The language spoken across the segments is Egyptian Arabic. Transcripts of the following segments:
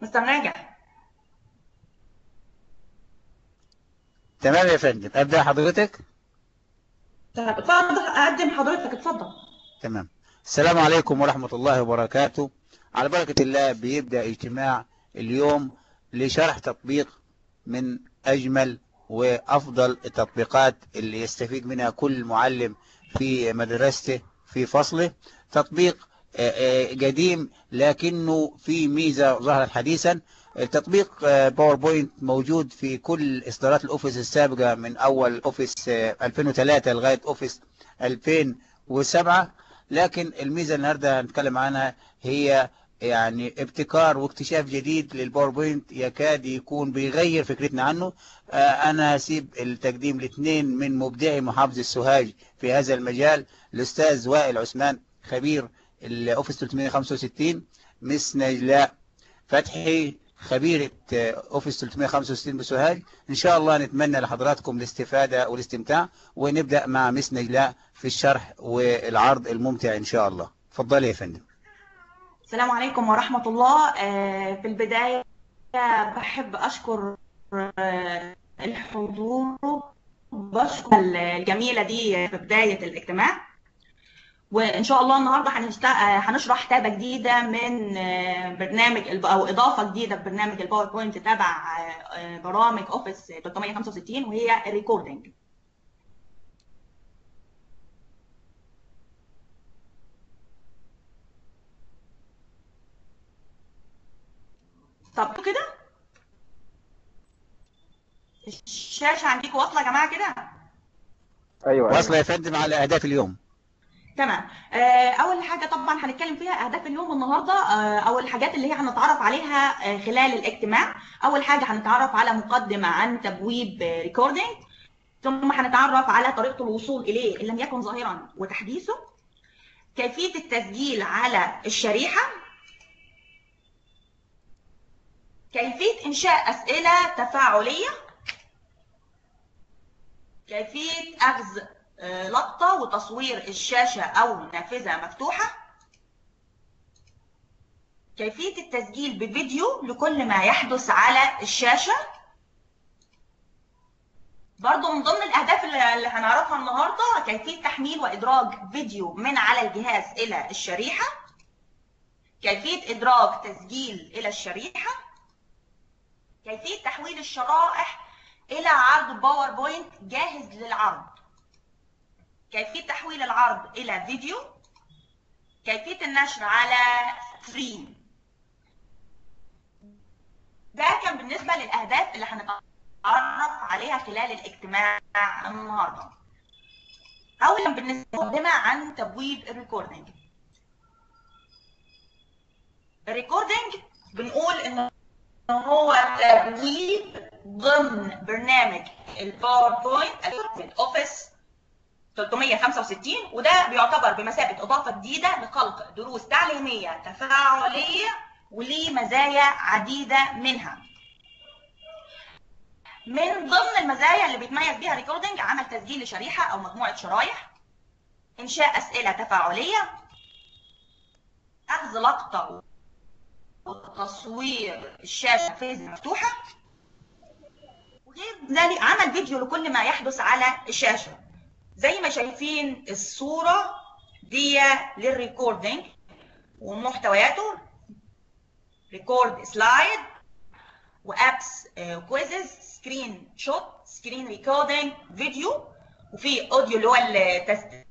مستر ناجح تمام يا فندم ابدا حضرتك طب اتفضل اقدم حضرتك اتفضل تمام السلام عليكم ورحمة الله وبركاته على بركة الله بيبدأ اجتماع اليوم لشرح تطبيق من أجمل وأفضل التطبيقات اللي يستفيد منها كل معلم في مدرسته في فصله تطبيق آه، آه، قديم لكنه في ميزة ظهرت حديثا التطبيق آه، باوربوينت موجود في كل إصدارات الأوفيس السابقة من أول أوفيس آه، 2003 لغاية أوفيس 2007 لكن الميزة النهاردة هنتكلم عنها هي يعني ابتكار واكتشاف جديد للباوربوينت يكاد يكون بيغير فكرتنا عنه آه، أنا هسيب التقديم لاثنين من مبدعي محافظة السوهاج في هذا المجال الأستاذ وائل عثمان خبير الأوفيس 365 مس نجلاء فتحي خبيرة آه، أوفيس 365 بسوهاج إن شاء الله نتمنى لحضراتكم الاستفادة والاستمتاع ونبدأ مع مس نجلاء في الشرح والعرض الممتع إن شاء الله تفضلي يا فندم السلام عليكم ورحمة الله آه، في البداية بحب أشكر آه، الحضور بشكر الجميلة دي في بداية الاجتماع وإن شاء الله النهاردة هنشت- آه، هنشرح تابة جديدة من آه، برنامج الب- أو إضافة جديدة في برنامج الباوربوينت تبع آه، آه، برامج أوفيس 365 وهي الريكوردينج طب كده الشاشة عندكم واصلة يا جماعة كده ايوه واصلة يا فندم على أهداف اليوم تمام آه، اول حاجه طبعا هنتكلم فيها اهداف اليوم النهارده آه، او الحاجات اللي هي هنتعرف عليها آه، خلال الاجتماع اول حاجه هنتعرف على مقدمه عن تبويب ريكوردينج ثم هنتعرف على طريقه الوصول اليه ان لم يكن ظاهرا وتحديثه كيفيه التسجيل على الشريحه كيفيه انشاء اسئله تفاعليه كيفيه اخذ آه، لقطة وتصوير الشاشة أو نافذة مفتوحة كيفية التسجيل بفيديو لكل ما يحدث على الشاشة برضو من ضمن الأهداف اللي اللي هنعرفها النهاردة كيفية تحميل وإدراج فيديو من على الجهاز إلى الشريحة كيفية إدراج تسجيل إلى الشريحة كيفية تحويل الشرائح إلى عرض باوربوينت جاهز للعرض كيفية تحويل العرض إلى فيديو كيفية النشر على ستريم ده كان بالنسبة للأهداف اللي هنتعرف عليها خلال الاجتماع النهاردة أولا بالنسبة مقدمة عن تبويب الريكوردينج الريكوردينج بنقول إن هو تبويب ضمن برنامج الباوربوينت اوفيس 365 وده بيعتبر بمثابة إضافة جديدة لخلق دروس تعليمية تفاعلية وليه مزايا عديدة منها من ضمن المزايا اللي بيتميز بيها ريكوردنج عمل تسجيل لشريحة أو مجموعة شرايح إنشاء أسئلة تفاعلية أخذ لقطة وتصوير الشاشة فيز مفتوحة وغير ذلك عمل فيديو لكل ما يحدث على الشاشة زي ما شايفين الصورة دي للريكوردينج ومحتوياته ريكورد سلايد وابس كويزز سكرين شوت سكرين ريكوردينج فيديو وفي اوديو اللي هو التس...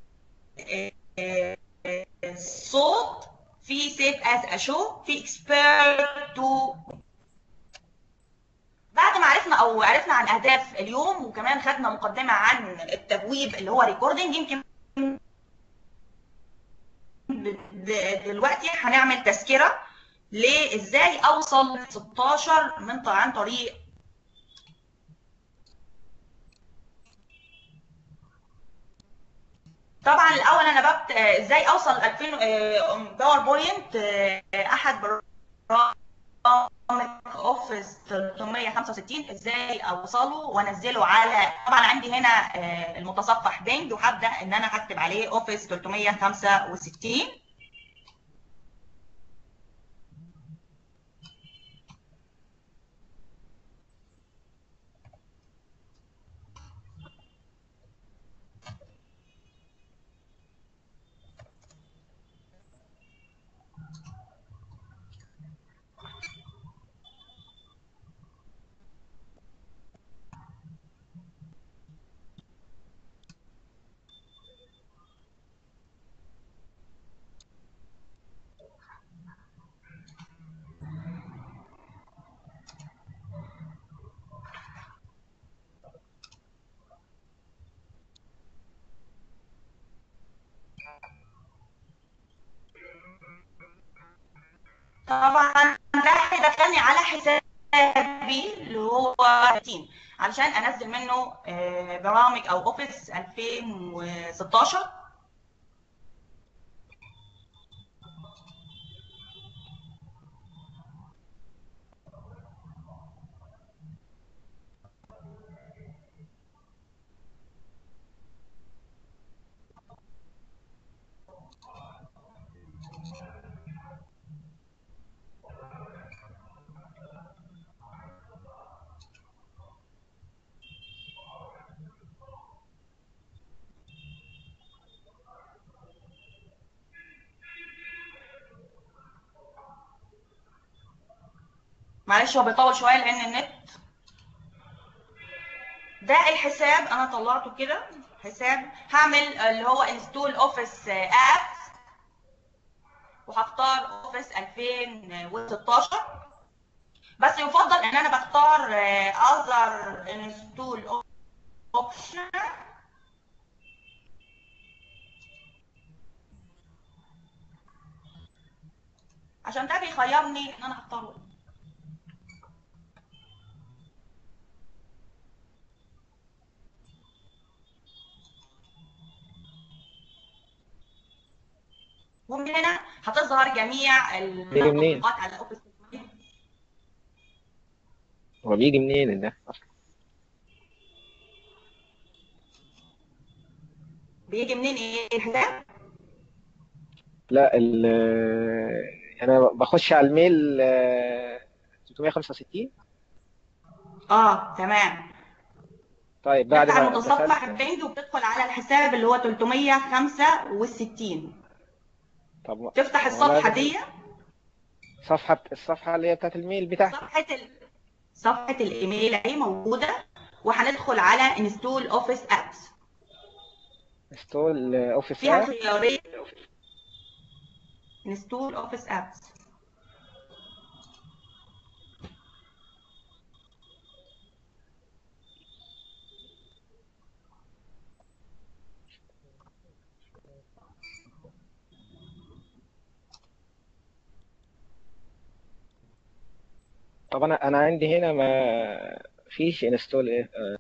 الصوت في سيف از اشو في اكسبيرت تو بعد ما عرفنا او عرفنا عن اهداف اليوم وكمان خدنا مقدمه عن التبويب اللي هو ريكوردنج يمكن دلوقتي هنعمل تذكره لازاي اوصل 16 من عن طريق طبعا الاول انا ببت ازاي اوصل 2000 باوربوينت احد برامج اوفيس 365 ازاي اوصله وانزله على طبعا عندي هنا المتصفح بينج وهبدا ان انا هكتب عليه اوفيس 365 طبعا ده هيدخلني على حسابي اللي هو تيم علشان انزل منه آه، برامج او اوفيس 2016 معلش هو بيطول شويه لان النت ده الحساب انا طلعته كده حساب هعمل اللي هو انستول اوفيس ابس وهختار اوفيس 2016 بس يفضل ان انا بختار اذر انستول اوبشن عشان ده بيخيرني ان انا اختاره ومن هنا هتظهر جميع بيجي منين؟ التطبيقات على اوفيس هو بيجي منين ده اصلا بيجي منين ايه الحساب؟ لا ال انا بخش على الميل آه، 365 اه تمام طيب بعد تفتح ما المتصفح دخلت البنج وبتدخل على الحساب اللي هو 365 طب تفتح هو الصفحه لازم- دي صفحة الصفحة اللي هي بتاعت الميل بتاعتي صفحه ال... صفحه الايميل اهي موجوده وهندخل على انستول اوفيس ابس انستول اوفيس فيها اب خيارين انستول اوفيس ابس طب انا انا عندي هنا ما فيش انستول ايه آه،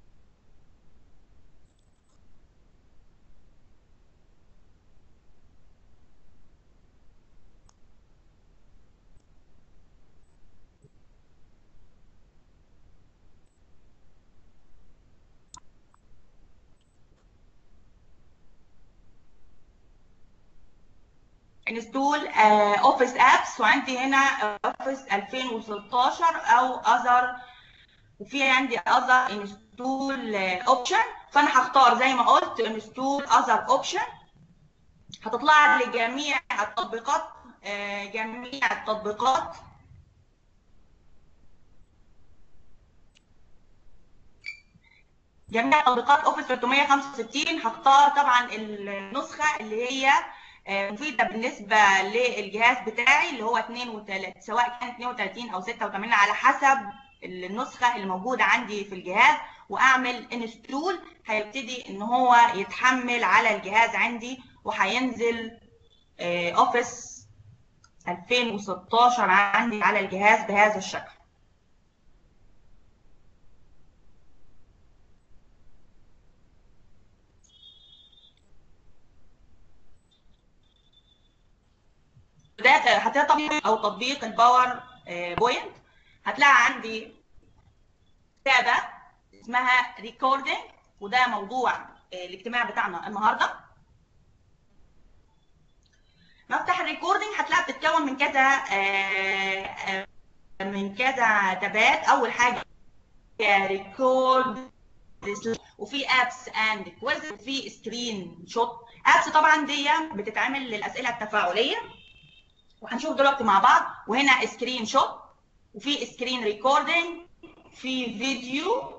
انستول اوفيس ابس وعندي هنا اوفيس 2016 او اذر وفي عندي اذر انستول اوبشن فانا هختار زي ما قلت انستول اذر اوبشن هتطلع لي جميع التطبيقات آه، جميع التطبيقات جميع تطبيقات اوفيس 365 هختار طبعا النسخه اللي هي آه، مفيده بالنسبه للجهاز بتاعي اللي هو 32 سواء كان 32 او 86 على حسب النسخه اللي موجوده عندي في الجهاز واعمل انستول هيبتدي ان هو يتحمل على الجهاز عندي وهينزل آه، اوفيس 2016 عندي على الجهاز بهذا الشكل ده هتلاقي تطبيق او تطبيق الباور آه، بوينت هتلاقي عندي تابة اسمها ريكوردنج وده موضوع آه، الاجتماع بتاعنا النهارده مفتح الريكوردنج هتلاقي بتتكون من كذا آه، آه، من كذا تابات اول حاجه ريكورد وفي ابس اند كويز وفي سكرين شوت ابس طبعا دي بتتعمل للاسئله التفاعليه وهنشوف دلوقتي مع بعض وهنا سكرين شوت وفي سكرين ريكوردنج في فيديو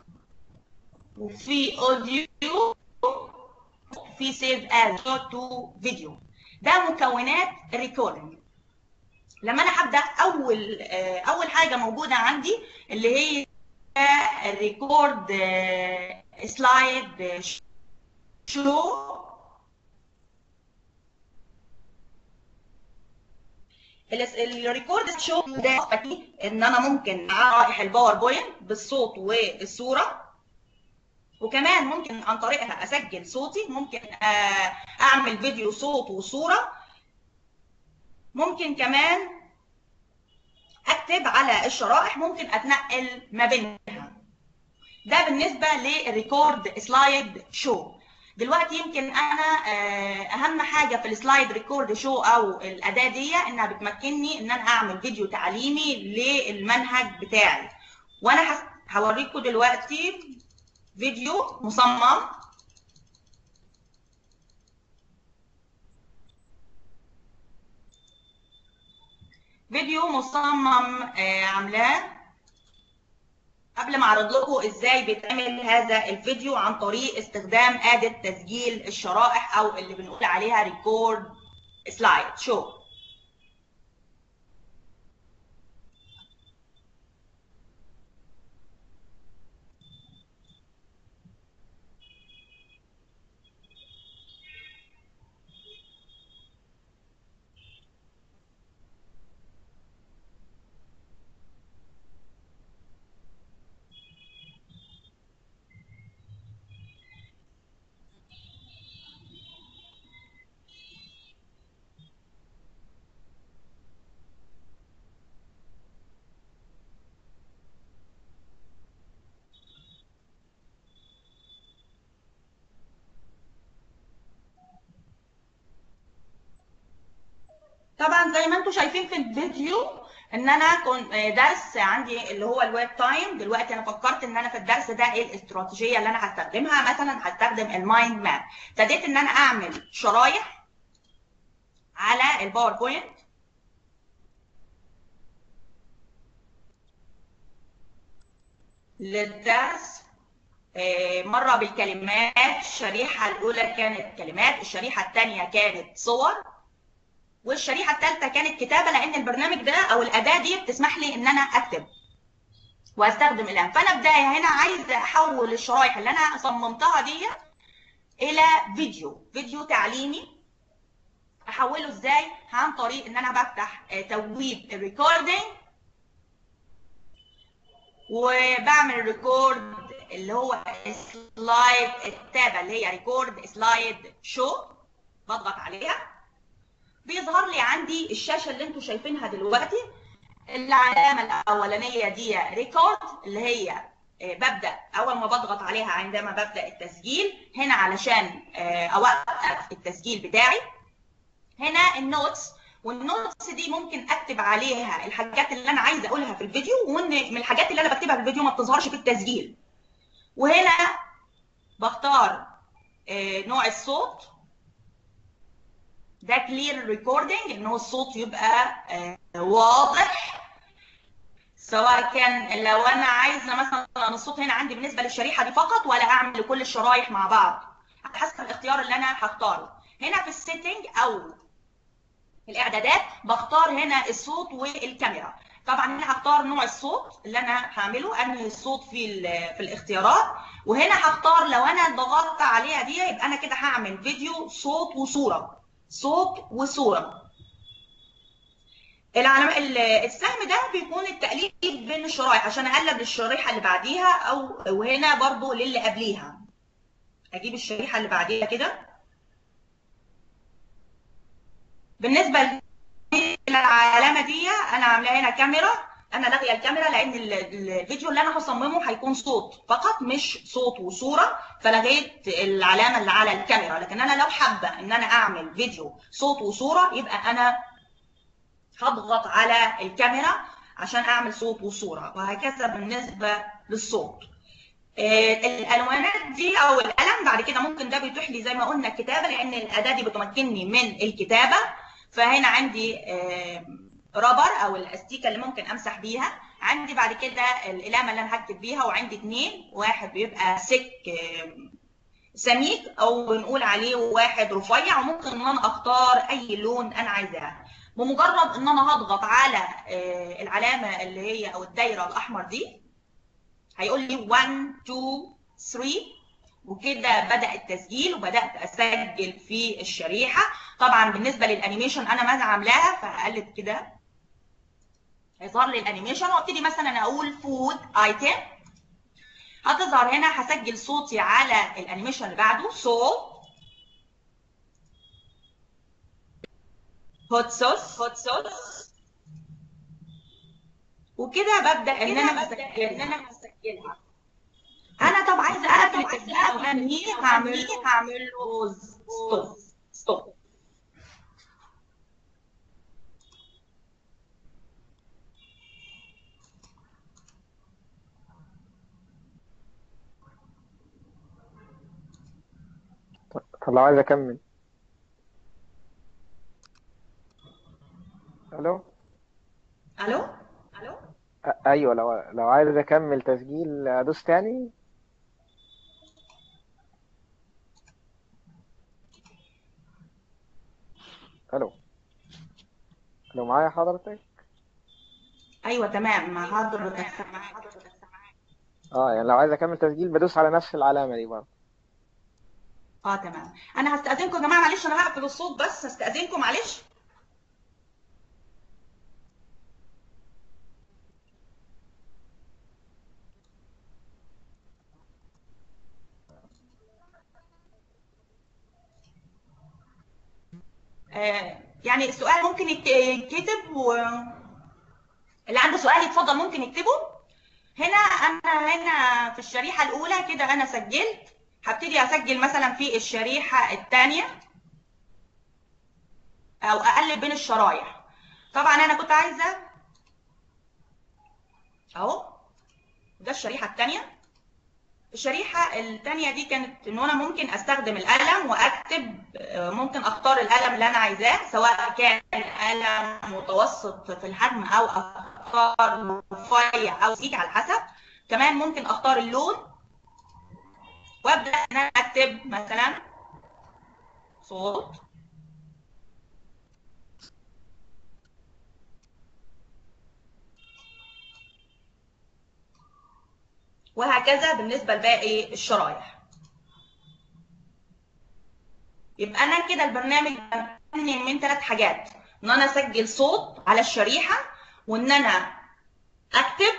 وفي اوديو في سيف از تو فيديو ده مكونات الريكوردنج لما انا هبدا اول آه، اول حاجه موجوده عندي اللي هي الريكورد سلايد شو الريكورد شو ده ان انا ممكن ارايح الباوربوينت بالصوت والصوره وكمان ممكن عن طريقها اسجل صوتي ممكن اعمل فيديو صوت وصوره ممكن كمان اكتب على الشرائح ممكن اتنقل ما بينها ده بالنسبه للريكورد سلايد شو دلوقتي يمكن انا اهم حاجه في السلايد ريكورد شو او الاداه دي انها بتمكنني ان انا اعمل فيديو تعليمي للمنهج بتاعي وانا هوريكم دلوقتي فيديو مصمم فيديو مصمم عاملاه قبل ما اعرض لكم ازاي بيتعمل هذا الفيديو عن طريق استخدام آلة تسجيل الشرائح او اللي بنقول عليها ريكورد سلايد شو طبعا زي ما انتم شايفين في الفيديو ان انا كنت درس عندي اللي هو الويب تايم دلوقتي انا فكرت ان انا في الدرس ده ايه الاستراتيجيه اللي انا هستخدمها مثلا هستخدم المايند ماب ابتديت ان انا اعمل شرايح على الباوربوينت للدرس مره بالكلمات الشريحه الاولى كانت كلمات الشريحه الثانيه كانت صور والشريحه الثالثه كانت كتابه لان البرنامج ده او الاداه دي بتسمح لي ان انا اكتب واستخدم الان فانا بدايه هنا عايزه احول الشرايح اللي انا صممتها دي الى فيديو فيديو تعليمي احوله ازاي عن طريق ان انا بفتح تويب الريكوردنج وبعمل ريكورد اللي هو سلايد التابه اللي هي ريكورد سلايد شو بضغط عليها بيظهر لي عندي الشاشه اللي انتم شايفينها دلوقتي العلامه الاولانيه دي ريكورد اللي هي ببدا اول ما بضغط عليها عندما ببدا التسجيل هنا علشان اوقف التسجيل بتاعي هنا النوتس والنوتس دي ممكن اكتب عليها الحاجات اللي انا عايزه اقولها في الفيديو وان من الحاجات اللي انا بكتبها في الفيديو ما بتظهرش في التسجيل وهنا بختار نوع الصوت ده كلير ريكوردنج ان هو الصوت يبقى واضح سواء كان لو انا عايزه مثلا الصوت هنا عندي بالنسبه للشريحه دي فقط ولا اعمل لكل الشرايح مع بعض على حسب الاختيار اللي انا هختاره هنا في السيتنج او الاعدادات بختار هنا الصوت والكاميرا طبعا هنا هختار نوع الصوت اللي انا هعمله انهي الصوت في في الاختيارات وهنا هختار لو انا ضغطت عليها دي يبقى انا كده هعمل فيديو صوت وصوره صوت وصوره العلم... السهم ده بيكون التقليب بين الشرايح عشان اقلب للشريحه اللي بعديها او وهنا برضو للي قبليها اجيب الشريحه اللي بعديها كده بالنسبه للعلامه دي انا عاملاها هنا كاميرا انا لاغيه الكاميرا لان الفيديو اللي انا هصممه هيكون صوت فقط مش صوت وصوره فلغيت العلامه اللي على الكاميرا لكن انا لو حابه ان انا اعمل فيديو صوت وصوره يبقى انا هضغط على الكاميرا عشان اعمل صوت وصوره وهكذا بالنسبه للصوت الالوانات دي او القلم بعد كده ممكن ده بيتيح لي زي ما قلنا الكتابه لان الاداه دي بتمكنني من الكتابه فهنا عندي رابر او الاستيكه اللي ممكن امسح بيها عندي بعد كده القلامه اللي انا هكتب بيها وعندي اثنين واحد بيبقى سك سميك او بنقول عليه واحد رفيع وممكن ان انا اختار اي لون انا عايزاه بمجرد ان انا هضغط على العلامه اللي هي او الدايره الاحمر دي هيقول لي 1 2 3 وكده بدا التسجيل وبدات اسجل في الشريحه طبعا بالنسبه للانيميشن انا ما عاملاها فهقلب كده هيظهر لي الانيميشن وابتدي مثلا اقول فود ايتم هتظهر هنا هسجل صوتي على الانيميشن اللي بعده صوت هوت صوص هوت صوص وكده ببدا ان انا اسجلها ان انا اسجلها انا طب عايزه اقفل التسجيل او انهيه هعمل هعمل له ستوب ستوب طب لو عايز اكمل الو الو الو أ- ايوه لو لو عايز اكمل تسجيل ادوس تاني الو لو معايا حضرتك ايوه تمام مع حضرتك سامعاك اه يعني لو عايز اكمل تسجيل بدوس على نفس العلامة دي برضه اه تمام انا هستأذنكم يا جماعه معلش انا هقفل الصوت بس هستأذنكم معلش آه يعني السؤال ممكن يت- يتكتب و اللي عنده سؤال يتفضل ممكن يكتبه هنا انا هنا في الشريحه الاولى كده انا سجلت هبتدي اسجل مثلا في الشريحه الثانيه او اقلب بين الشرايح طبعا انا كنت عايزه اهو ده الشريحه الثانيه الشريحه الثانيه دي كانت ان انا ممكن استخدم القلم واكتب آه، ممكن اختار القلم اللي انا عايزاه سواء كان قلم متوسط في الحجم او اختار رفيع او سيك على حسب كمان ممكن اختار اللون وابدا ان انا اكتب مثلا صوت وهكذا بالنسبه لباقي الشرايح يبقى انا كده البرنامج بيمكنني من ثلاث حاجات ان انا اسجل صوت على الشريحه وان انا اكتب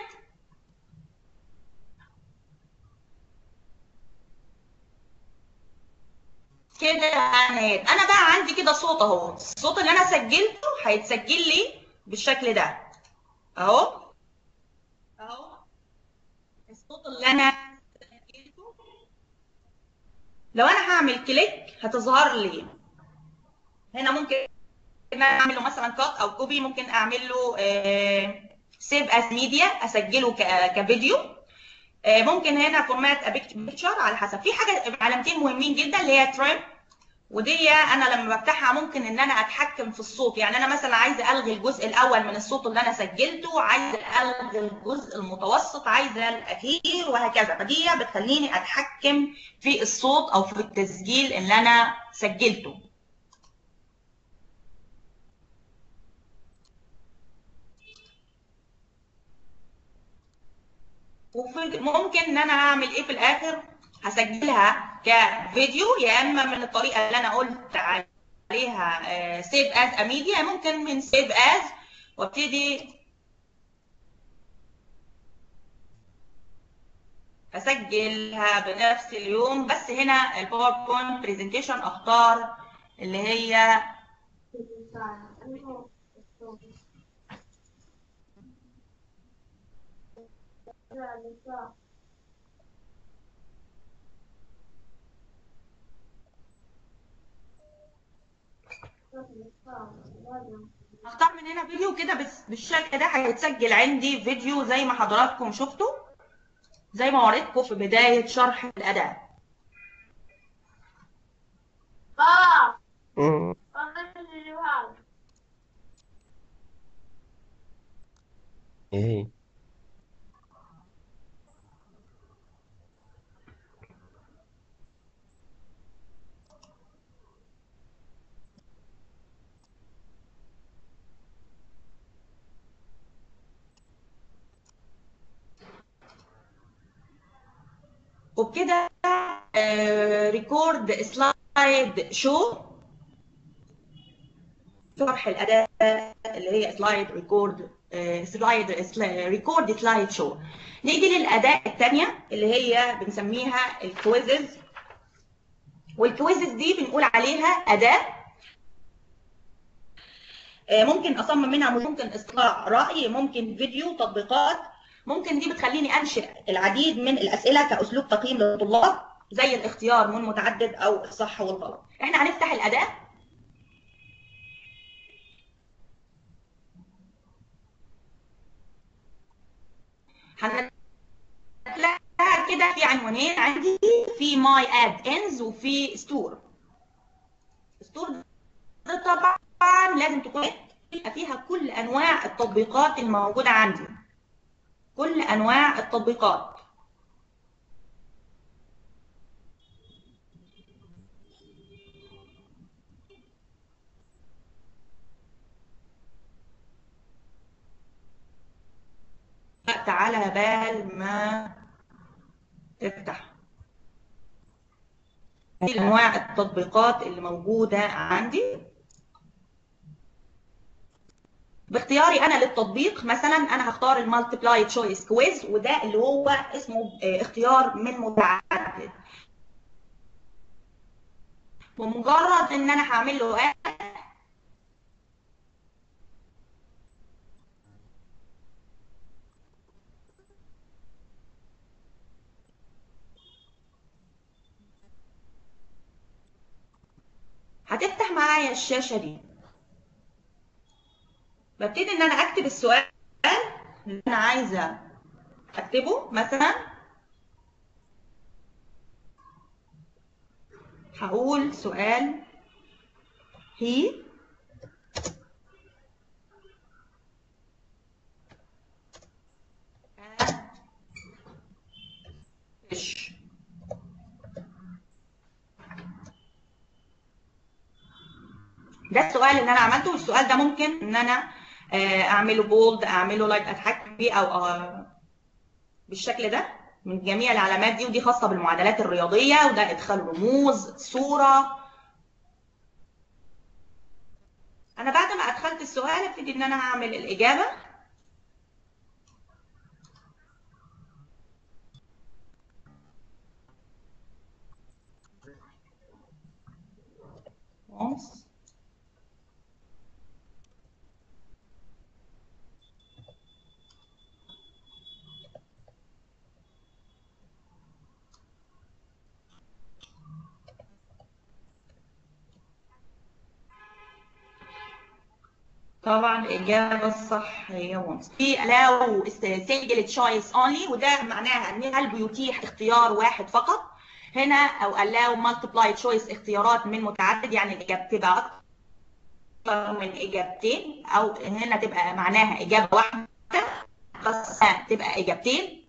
كده انا انا بقى عندي كده صوت اهو الصوت اللي انا سجلته هيتسجل لي بالشكل ده اهو اهو الصوت اللي انا سجلته لو انا هعمل كليك هتظهر لي هنا ممكن ان انا اعمل له مثلا كات او كوبي ممكن اعمل له سيف از ميديا اسجله ك- كفيديو آه، ممكن هنا فورمات بيكتشر على حسب في حاجه علامتين مهمين جدا اللي هي تريم ودي انا لما بفتحها ممكن ان انا اتحكم في الصوت يعني انا مثلا عايزه الغي الجزء الاول من الصوت اللي انا سجلته عايزه الغي الجزء المتوسط عايزه الاخير وهكذا فدي بتخليني اتحكم في الصوت او في التسجيل اللي انا سجلته وممكن ان انا اعمل ايه في الاخر هسجلها كفيديو يا اما من الطريقه اللي انا قلت عليها سيف از اميديا ممكن من سيف از وابتدي اسجلها بنفس اليوم بس هنا الباوربوينت برزنتيشن اختار اللي هي اختار من هنا فيديو كده بس بالشكل ده هيتسجل عندي فيديو زي ما حضراتكم شفتوا زي ما وريتكم في بداية شرح الأداة بابا مم. بابا الجوال ايه وبكده ريكورد سلايد شو شرح الأداة اللي هي سلايد ريكورد سلايد ريكورد سلايد شو نيجي للاداه الثانيه اللي هي بنسميها الكويزز والكويزز دي بنقول عليها اداه آه، ممكن اصمم منها ممكن اصلاح راي ممكن فيديو تطبيقات ممكن دي بتخليني انشئ العديد من الاسئله كاسلوب تقييم للطلاب زي الاختيار من متعدد او الصح والغلط احنا هنفتح الاداه هنلاقيها كده في عنوانين عندي في ماي اد انز وفي ستور ستور ده طبعا لازم تكون يبقى فيها كل انواع التطبيقات الموجوده عندي كل انواع التطبيقات تعالى بال ما تفتح هذه انواع التطبيقات اللي موجوده عندي باختياري انا للتطبيق مثلا انا هختار المالتيبلاي تشويس كويز وده اللي هو اسمه آه، اختيار من متعدد ومجرد ان انا هعمل له add هتفتح معايا الشاشة دي ببتدي ان انا اكتب السؤال اللي انا عايزة اكتبه مثلا هقول سؤال هي fish ده السؤال اللي انا عملته والسؤال ده ممكن ان انا آه، اعمله بولد اعمله لايك اتحكم بيه او آه، بالشكل ده من جميع العلامات دي ودي خاصه بالمعادلات الرياضيه وده ادخال رموز صوره انا بعد ما ادخلت السؤال ابتدي ان انا هعمل الاجابه once طبعا الإجابة الصح هي once. في allow single choice only وده معناها إن هل بيتيح اختيار واحد فقط هنا أو allow multiply choice اختيارات من متعدد يعني الإجابة تبقى أكتر من إجابتين أو هنا تبقى معناها إجابة واحدة بس تبقى إجابتين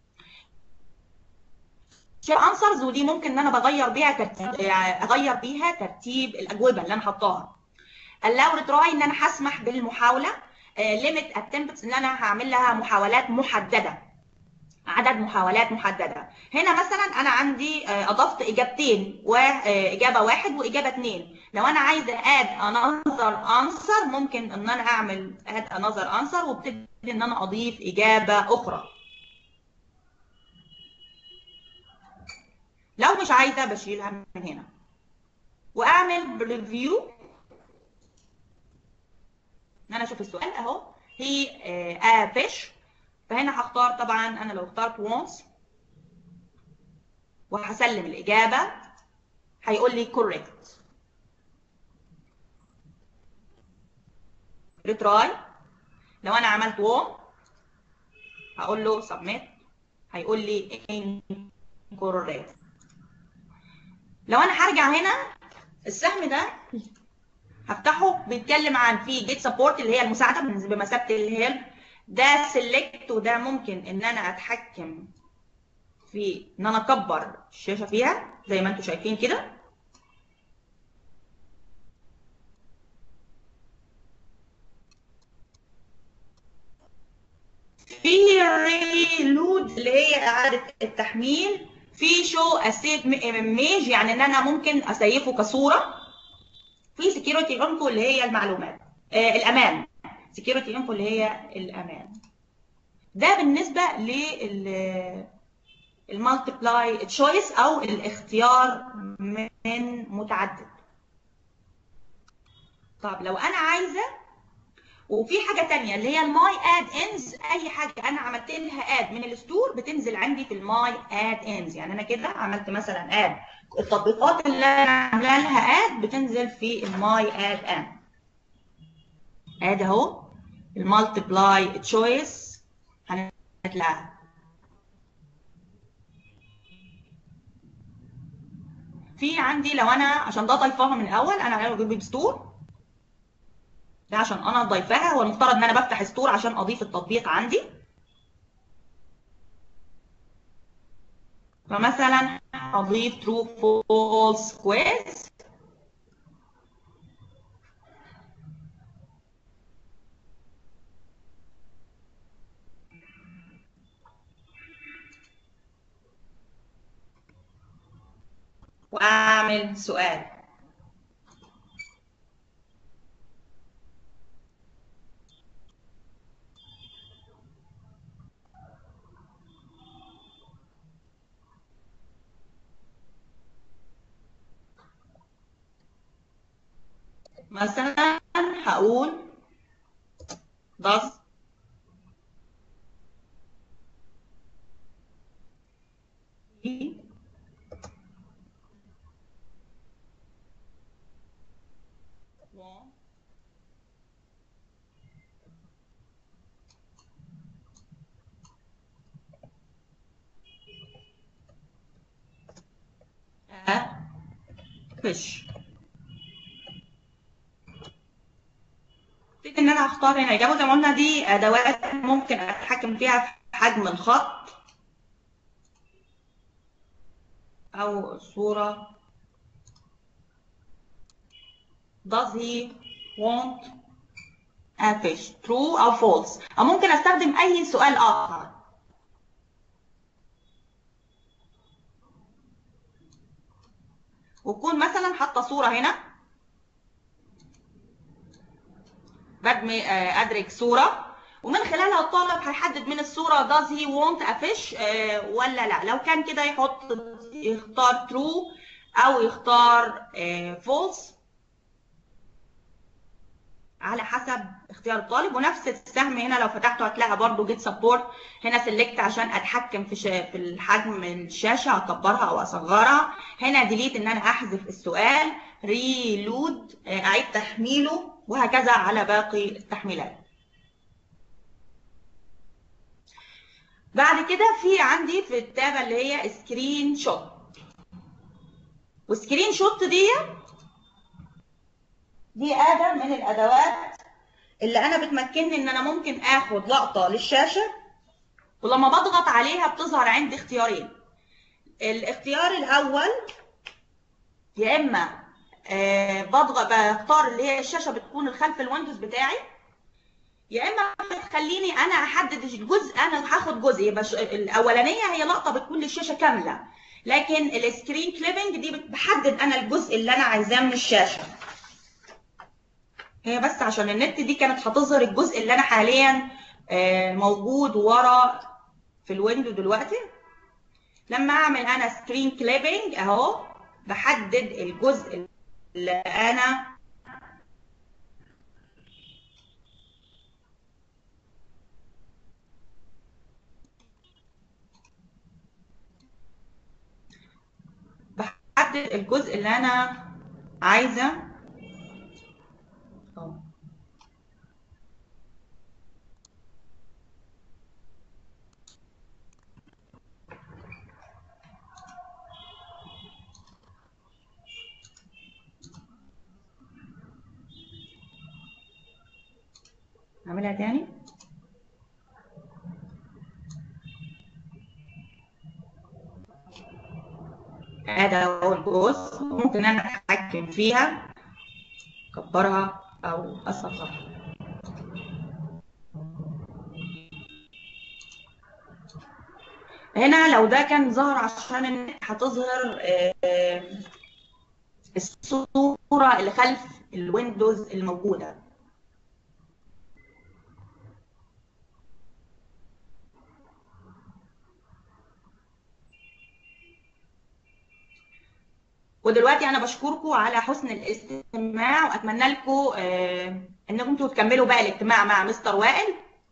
شير انسرز ودي ممكن ان انا بغير بيها ترتيب يعني اغير بيها ترتيب الاجوبه اللي انا حطاها allow try ان انا هسمح بالمحاوله ليميت اتمبتس ان انا هعمل لها محاولات محدده عدد محاولات محدده هنا مثلا انا عندي آه، اضفت اجابتين واجابه واحد واجابه اثنين لو انا عايزه اد انذر انسر ممكن ان انا اعمل اد انذر انسر وابتدي ان انا اضيف اجابه اخرى لو مش عايزه بشيلها من هنا واعمل ريفيو ان انا اشوف السؤال اهو هي ا فيش فهنا هختار طبعا انا لو اخترت once وهسلم الاجابه هيقول لي correct retry لو انا عملت warm هقول له submit هيقول لي incorrect لو انا هرجع هنا السهم ده هفتحه بيتكلم عن في جيت سبورت اللي هي المساعده بمثابه الهيلب ده سيلكت وده ممكن ان انا اتحكم في ان انا اكبر الشاشه فيها زي ما انتم شايفين كده في ريلود اللي هي اعاده التحميل في شو اسيف ايميج يعني ان انا ممكن اسيفه كصوره في سكيورتي انفو اللي هي المعلومات آه الامان security info اللي هي الامان ده بالنسبه لل المالتيبلاي تشويس او الاختيار من متعدد طب لو انا عايزه وفي حاجه تانية اللي هي الماي اد انز اي حاجه انا عملت لها اد من الستور بتنزل عندي في الماي اد انز يعني انا كده عملت مثلا اد التطبيقات اللي انا عامله لها اد بتنزل في الماي اد ان اد اهو المالتيبلاي تشويس هنطلع في عندي لو انا عشان ده ضايفاها من الاول انا عامله جوجل ستور ده عشان انا ضايفاها هو المفترض ان انا بفتح ستور عشان اضيف التطبيق عندي فمثلا اضيف true false quiz واعمل سؤال مثلا هقول does he want a fish ابتدي ان انا اختار هنا اجابه زي ما قلنا دي ادوات ممكن اتحكم فيها في حجم الخط او الصوره does he want a fish true او false او ممكن استخدم اي سؤال اخر وتكون مثلا حاطه صوره هنا بدمج آه، ادرج صوره ومن خلالها الطالب هيحدد من الصوره does he want a fish آه، ولا لا لو كان كده يحط يختار true او يختار آه، false على حسب اختيار الطالب ونفس السهم هنا لو فتحته هتلاقي برضو جيت سبورت هنا سيلكت عشان اتحكم في شا... في الحجم من الشاشه اكبرها او اصغرها هنا ديليت ان انا احذف السؤال ريلود اعيد تحميله وهكذا على باقي التحميلات بعد كده في عندي في التابة اللي هي سكرين شوت والسكرين شوت دي دي أداة من الأدوات اللي أنا بتمكنني إن أنا ممكن آخد لقطة للشاشة ولما بضغط عليها بتظهر عندي اختيارين الاختيار الأول يا إما آه بضغط بختار اللي هي الشاشة بتكون خلف الويندوز بتاعي يا اما بتخليني انا احدد الجزء انا هاخد جزء يبقى ش- الاولانيه هي لقطه بتكون للشاشه كامله لكن السكرين كليبنج دي بت- بحدد انا الجزء اللي انا عايزاه من الشاشه هي بس عشان النت دي كانت هتظهر الجزء اللي انا حاليا آه، موجود ورا في الويندو دلوقتي لما اعمل انا سكرين كليبنج اهو بحدد الجزء اللي انا بحدد الجزء اللي انا عايزه أهو. اعملها تاني هذا هو الجزء ممكن انا اتحكم فيها اكبرها او اصغرها هنا لو ده كان ظهر عشان النت هتظهر آه، الصورة اللي خلف الويندوز الموجودة ودلوقتي انا بشكركم على حسن الاستماع واتمنى لكم آه، انكم انتوا تكملوا بقى الاجتماع مع مستر وائل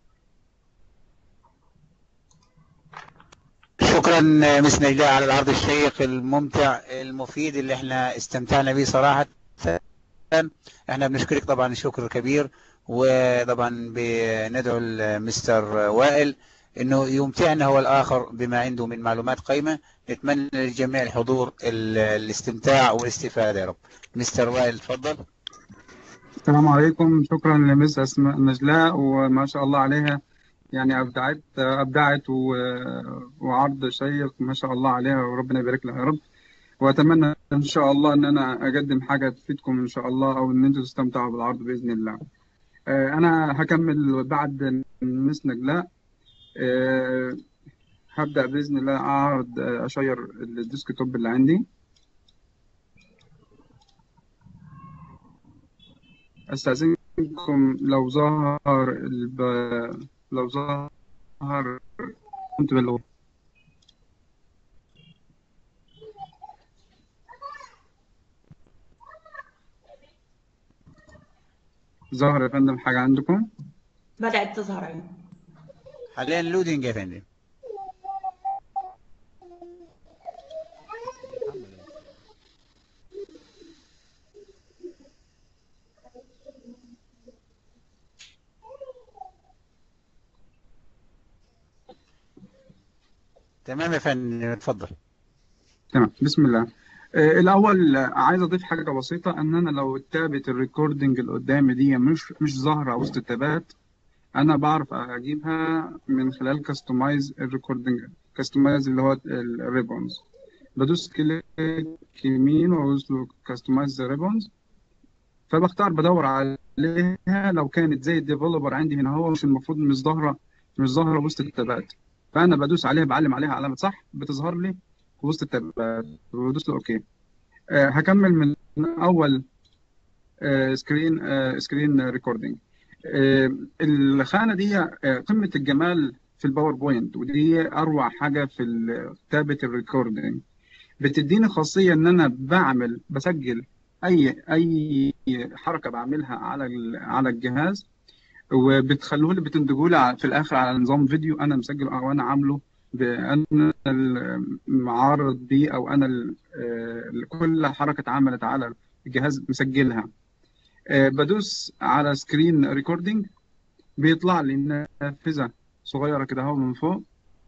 شكرا مس نجلاء على العرض الشيق الممتع المفيد اللي احنا استمتعنا به صراحة احنا بنشكرك طبعا شكر كبير وطبعا بندعو المستر وائل انه يمتعنا هو الاخر بما عنده من معلومات قيمة نتمنى للجميع الحضور ال- الاستمتاع والاستفادة يا رب مستر وائل تفضل السلام عليكم شكرا لمس أسماء نجلاء وما شاء الله عليها يعني أبدعت أبدعت و- وعرض شيق ما شاء الله عليها وربنا يبارك لها يا رب وأتمنى إن شاء الله إن أنا أقدم حاجة تفيدكم إن شاء الله أو إن أنتوا تستمتعوا بالعرض بإذن الله آه، أنا هكمل بعد مس نجلاء آه، هبدأ بإذن الله أعرض آه، أشير الديسك توب اللي عندي أستأذنكم لو ظهر الب... لو ظهر كنت باللغة ظهر يا فندم حاجة عندكم بدات تظهر اهي حاليا لودينج يا فندم تمام يا فندم اتفضل تمام بسم الله آه، الأول آه، عايز أضيف حاجة بسيطة إن أنا لو التابت الريكوردنج اللي قدامي دي مش مش ظاهرة وسط التابات أنا بعرف أجيبها من خلال كاستمايز الريكوردنج كاستمايز اللي هو الريبونز بدوس كليك يمين وأدوس له كاستمايز ريبونز فبختار بدور عليها لو كانت زي الديفلوبر عندي هنا هو مش المفروض مش ظاهرة مش ظاهرة وسط التابات فأنا بدوس عليها بعلم عليها علامة صح بتظهر لي في وسط التابات وبدوس له أوكي آه، هكمل من اول آه، سكرين آه، سكرين ريكوردنج آه، الخانه دي آه، قمه الجمال في الباوربوينت ودي اروع حاجه في ال- كتابه الريكوردنج بتديني خاصيه ان انا بعمل بسجل اي اي حركه بعملها على ال- على الجهاز وبتخلوه لي بتنتجوا لي في الاخر على نظام فيديو انا مسجله او انا عامله بان المعارض دي او انا ال- آه، كل حركه اتعملت على الجهاز مسجلها آه، بدوس على سكرين ريكوردنج بيطلع لي نافذه صغيره كده اهو من فوق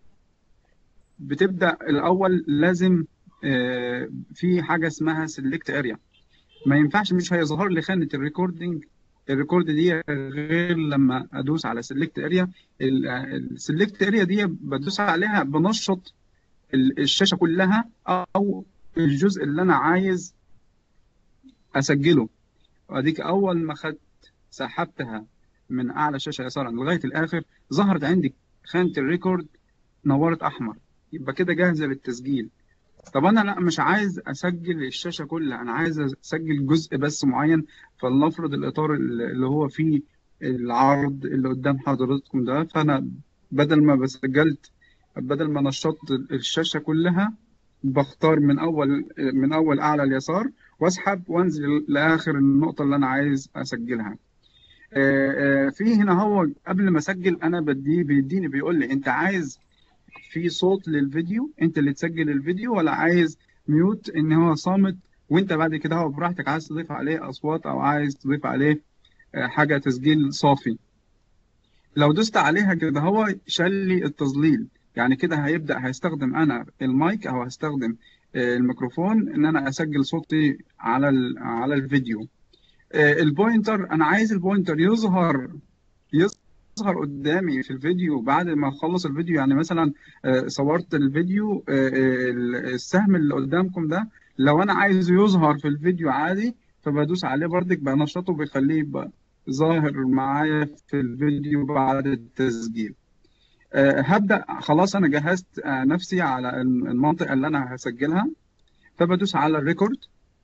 بتبدا الاول لازم آه، في حاجه اسمها سيلكت اريا ما ينفعش مش هيظهر لي خانه الريكوردنج الريكورد دي غير لما ادوس على سيلكت اريا السيلكت اريا دي بدوس عليها بنشط ال- الشاشه كلها او الجزء اللي انا عايز اسجله واديك اول ما خدت سحبتها من اعلى شاشه يسارا لغايه الاخر ظهرت عندي خانه الريكورد نورت احمر يبقى كده جاهزه للتسجيل طب انا لا مش عايز اسجل الشاشه كلها انا عايز اسجل جزء بس معين فلنفرض الاطار اللي هو فيه العرض اللي قدام حضراتكم ده فانا بدل ما بسجلت بدل ما نشطت الشاشه كلها بختار من اول من اول اعلى اليسار واسحب وانزل لاخر النقطه اللي انا عايز اسجلها آه، آه، في هنا هو قبل ما اسجل انا بديه بيديني بيقول لي انت عايز في صوت للفيديو انت اللي تسجل الفيديو ولا عايز ميوت ان هو صامت وانت بعد كده هو براحتك عايز تضيف عليه اصوات او عايز تضيف عليه آه، حاجه تسجيل صافي لو دوست عليها كده هو شال لي التظليل يعني كده هيبدا هيستخدم انا المايك او هستخدم آه، الميكروفون ان انا اسجل صوتي على ال- على الفيديو آه، البوينتر انا عايز البوينتر يظهر يظهر قدامي في الفيديو بعد ما اخلص الفيديو يعني مثلا آه، صورت الفيديو آه، آه، السهم اللي قدامكم ده لو انا عايزه يظهر في الفيديو عادي فبدوس عليه بردك بنشطه بيخليه يبقى ظاهر معايا في الفيديو بعد التسجيل آه، هبدأ خلاص انا جهزت آه، نفسي على المنطقة اللي انا هسجلها فبدوس على الريكورد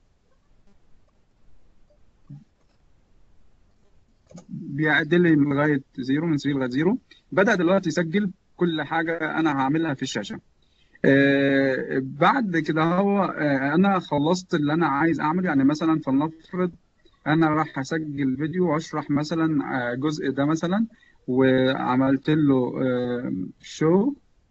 بيعدل لي من لغايه زيرو من 3 لغايه زيرو بدا دلوقتي يسجل كل حاجه انا هعملها في الشاشه آه، بعد كده هو آه، انا خلصت اللي انا عايز اعمله يعني مثلا فلنفرض انا راح اسجل فيديو واشرح مثلا آه، جزء ده مثلا وعملت له شو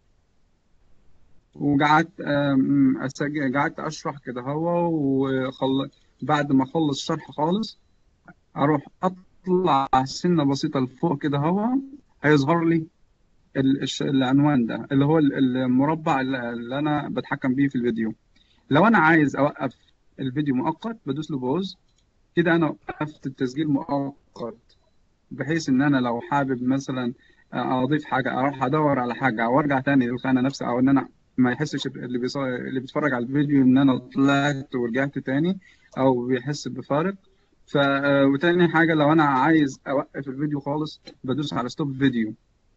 وقعدت آم، اسجل قعدت اشرح كده هو وخل... بعد ما اخلص شرح خالص اروح اطلع سنه بسيطه لفوق كده هو هيظهر لي ال- الش- العنوان ده اللي هو ال- المربع اللي اللي انا بتحكم بيه في الفيديو لو انا عايز اوقف الفيديو مؤقت بدوس له بوز كده انا وقفت التسجيل مؤقت بحيث ان انا لو حابب مثلا اضيف حاجه اروح ادور على حاجه او ارجع تاني للقناه نفسها او ان انا ما يحسش اللي بيص... اللي بيتفرج على الفيديو ان انا طلعت ورجعت تاني او بيحس بفارق ف وتاني حاجه لو انا عايز اوقف الفيديو خالص بدوس على ستوب فيديو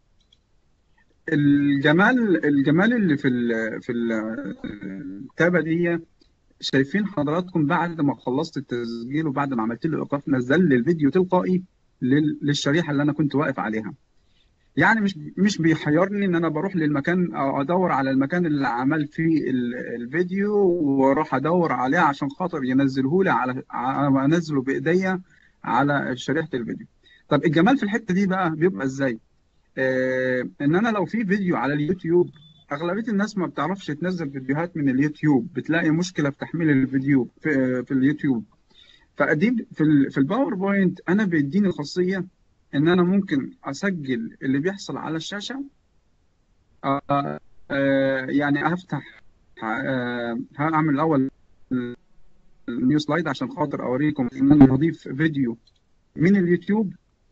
الجمال الجمال اللي في ال... في ال- التابه دي شايفين حضراتكم بعد ما خلصت التسجيل وبعد ما عملت له ايقاف نزل لي الفيديو تلقائي لل- للشريحه اللي انا كنت واقف عليها يعني مش مش بيحيرني ان انا بروح للمكان او ادور على المكان اللي عملت فيه ال- الفيديو واروح ادور عليه عشان خاطر ينزله لي على ع- انزله بايديا على شريحه الفيديو طب الجمال في الحته دي بقى بيبقى ازاي آه ان انا لو في فيديو على اليوتيوب اغلبيه الناس ما بتعرفش تنزل فيديوهات من اليوتيوب بتلاقي مشكله في تحميل الفيديو في, في اليوتيوب فدي في ال- في الباوربوينت انا بيديني خاصيه ان انا ممكن اسجل اللي بيحصل على الشاشه آه آه يعني هفتح آه هعمل الاول النيو سلايد عشان خاطر اوريكم ان انا هضيف فيديو من اليوتيوب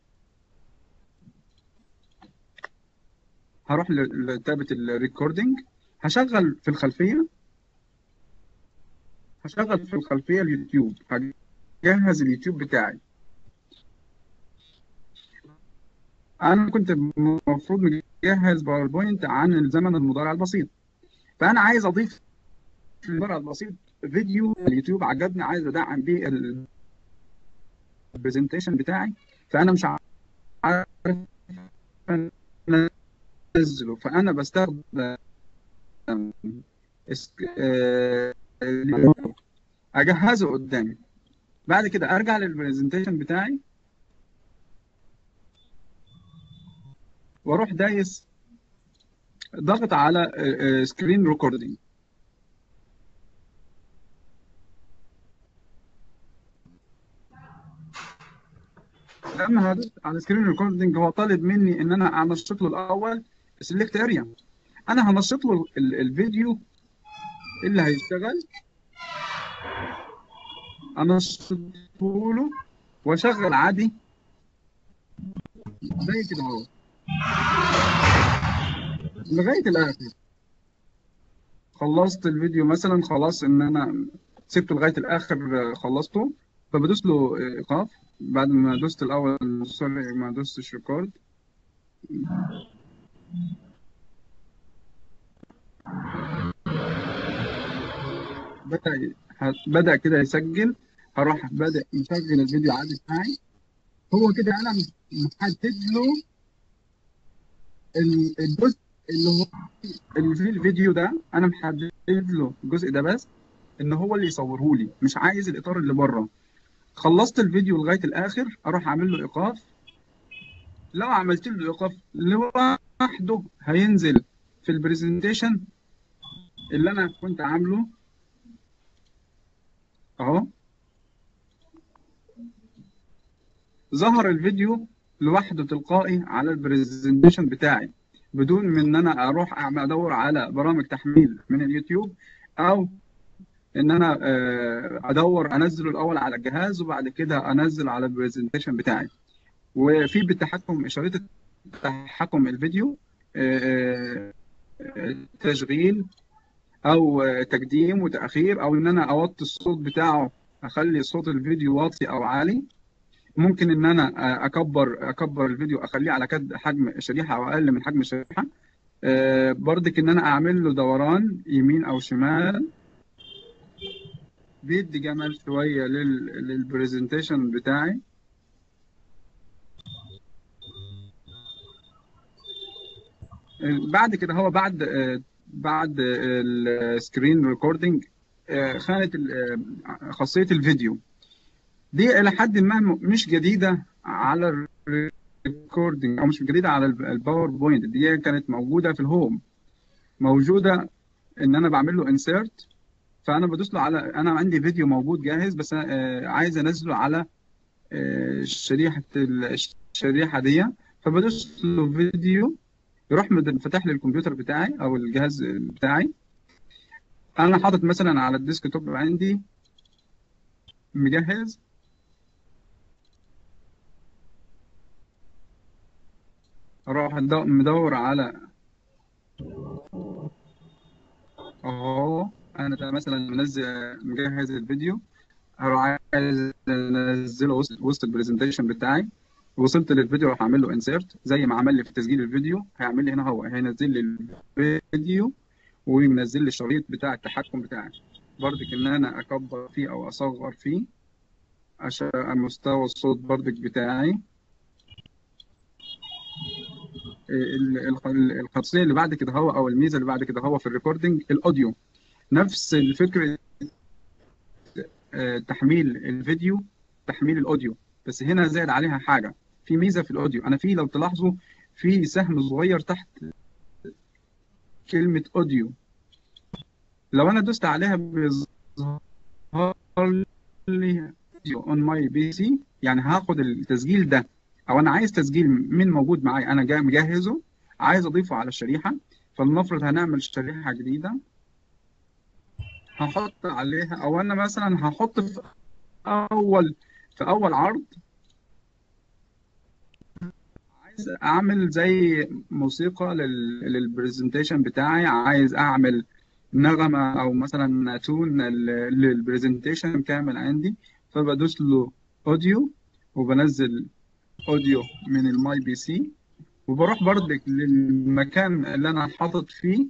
هروح ل- لتابة الريكوردينج هشغل في الخلفية هشغل في الخلفية اليوتيوب هجهز اليوتيوب بتاعي انا كنت المفروض مجهز باوربوينت عن الزمن المضارع البسيط فانا عايز اضيف في المضارع البسيط فيديو اليوتيوب عجبني عايز ادعم بيه البرزنتيشن بتاعي فانا مش عارف انزله فانا بستخدم اسك- آه، اجهزه قدامي بعد كده ارجع للبرزنتيشن بتاعي واروح دايس ضغط على سكرين ريكوردينج لما هدوس على سكرين ريكوردينج هو طالب مني ان انا انشط له الاول سيلكت اريا انا هنشط له ال- الفيديو اللي هيشتغل انشطه له واشغل عادي زي كده اهو لغايه الاخر خلصت الفيديو مثلا خلاص ان انا سبته لغايه الاخر آه، خلصته فبدوس له آه، ايقاف بعد ما دوست الاول سوري ما دوستش ريكورد بدأ بدأ كده يسجل هروح بدأ يسجل الفيديو عادي بتاعي هو كده انا محدد له ال- الجزء اللي هو اللي فيه الفيديو ده انا محدد له الجزء ده بس ان هو اللي يصوره لي مش عايز الاطار اللي بره خلصت الفيديو لغايه الاخر اروح اعمل له ايقاف لو عملت له ايقاف لوحده هينزل في البرزنتيشن اللي انا كنت عامله اهو ظهر الفيديو لوحده تلقائي على البرزنتيشن بتاعي بدون من ان انا اروح أعمل- ادور على برامج تحميل من اليوتيوب او ان انا آه، ادور انزله الاول على الجهاز وبعد كده انزل على البرزنتيشن بتاعي وفي بالتحكم شريط تحكم الفيديو آه، آه، تشغيل او آه، تقديم وتاخير او ان انا اوطي الصوت بتاعه اخلي صوت الفيديو واطي او عالي ممكن ان انا آه، اكبر اكبر الفيديو اخليه على قد حجم الشريحه او اقل من حجم الشريحه آه، برضك ان انا اعمل له دوران يمين او شمال بيدي جمال شويه لل للبرزنتيشن بتاعي بعد كده هو بعد آه، بعد السكرين ريكوردنج خانة ال- آه، خاصية الفيديو دي إلى حد ما م- مش جديدة على الريكوردنج أو مش جديدة على الب- الباوربوينت دي كانت موجودة في الهوم موجودة إن أنا بعمل له انسيرت فأنا بدوس له على أنا عندي فيديو موجود جاهز بس أنا آه، عايز أنزله على آه، شريحة ال- الشريحة دي فبدوس له فيديو يروح مد- فاتح لي الكمبيوتر بتاعي او الجهاز بتاعي انا حاطط مثلا على الديسك توب عندي مجهز اروح أدو- مدور على اهو انا ده مثلا منزل مجهز الفيديو هروح عايز انزله وسط وسط البرزنتيشن بتاعي وصلت للفيديو راح اعمل له انسيرت زي ما عمل لي في تسجيل الفيديو هيعمل لي هنا هو هينزل لي الفيديو وينزل لي الشريط بتاع التحكم بتاعي برضك ان انا اكبر فيه او اصغر فيه عشان مستوى الصوت برضك بتاعي ال- ال- الخاصيه اللي بعد كده هو او الميزه اللي بعد كده هو في الريكوردنج الاوديو نفس الفكره آه، تحميل الفيديو تحميل الاوديو بس هنا زاد عليها حاجه في ميزه في الاوديو انا في لو تلاحظوا في سهم صغير تحت كلمه اوديو لو انا دوست عليها بيظهر لي فيديو اون ماي بي سي يعني هاخد التسجيل ده او انا عايز تسجيل من موجود معايا انا جاي مجهزه عايز اضيفه على الشريحه فلنفرض هنعمل شريحه جديده هحط عليها او انا مثلا هحط في اول في اول عرض عايز اعمل زي موسيقى لل... للبرزنتيشن بتاعي عايز اعمل نغمة او مثلا تون لل- للبرزنتيشن كامل عندي فبدوس له اوديو وبنزل اوديو من الماي بي سي وبروح برضك للمكان اللي انا حاطط فيه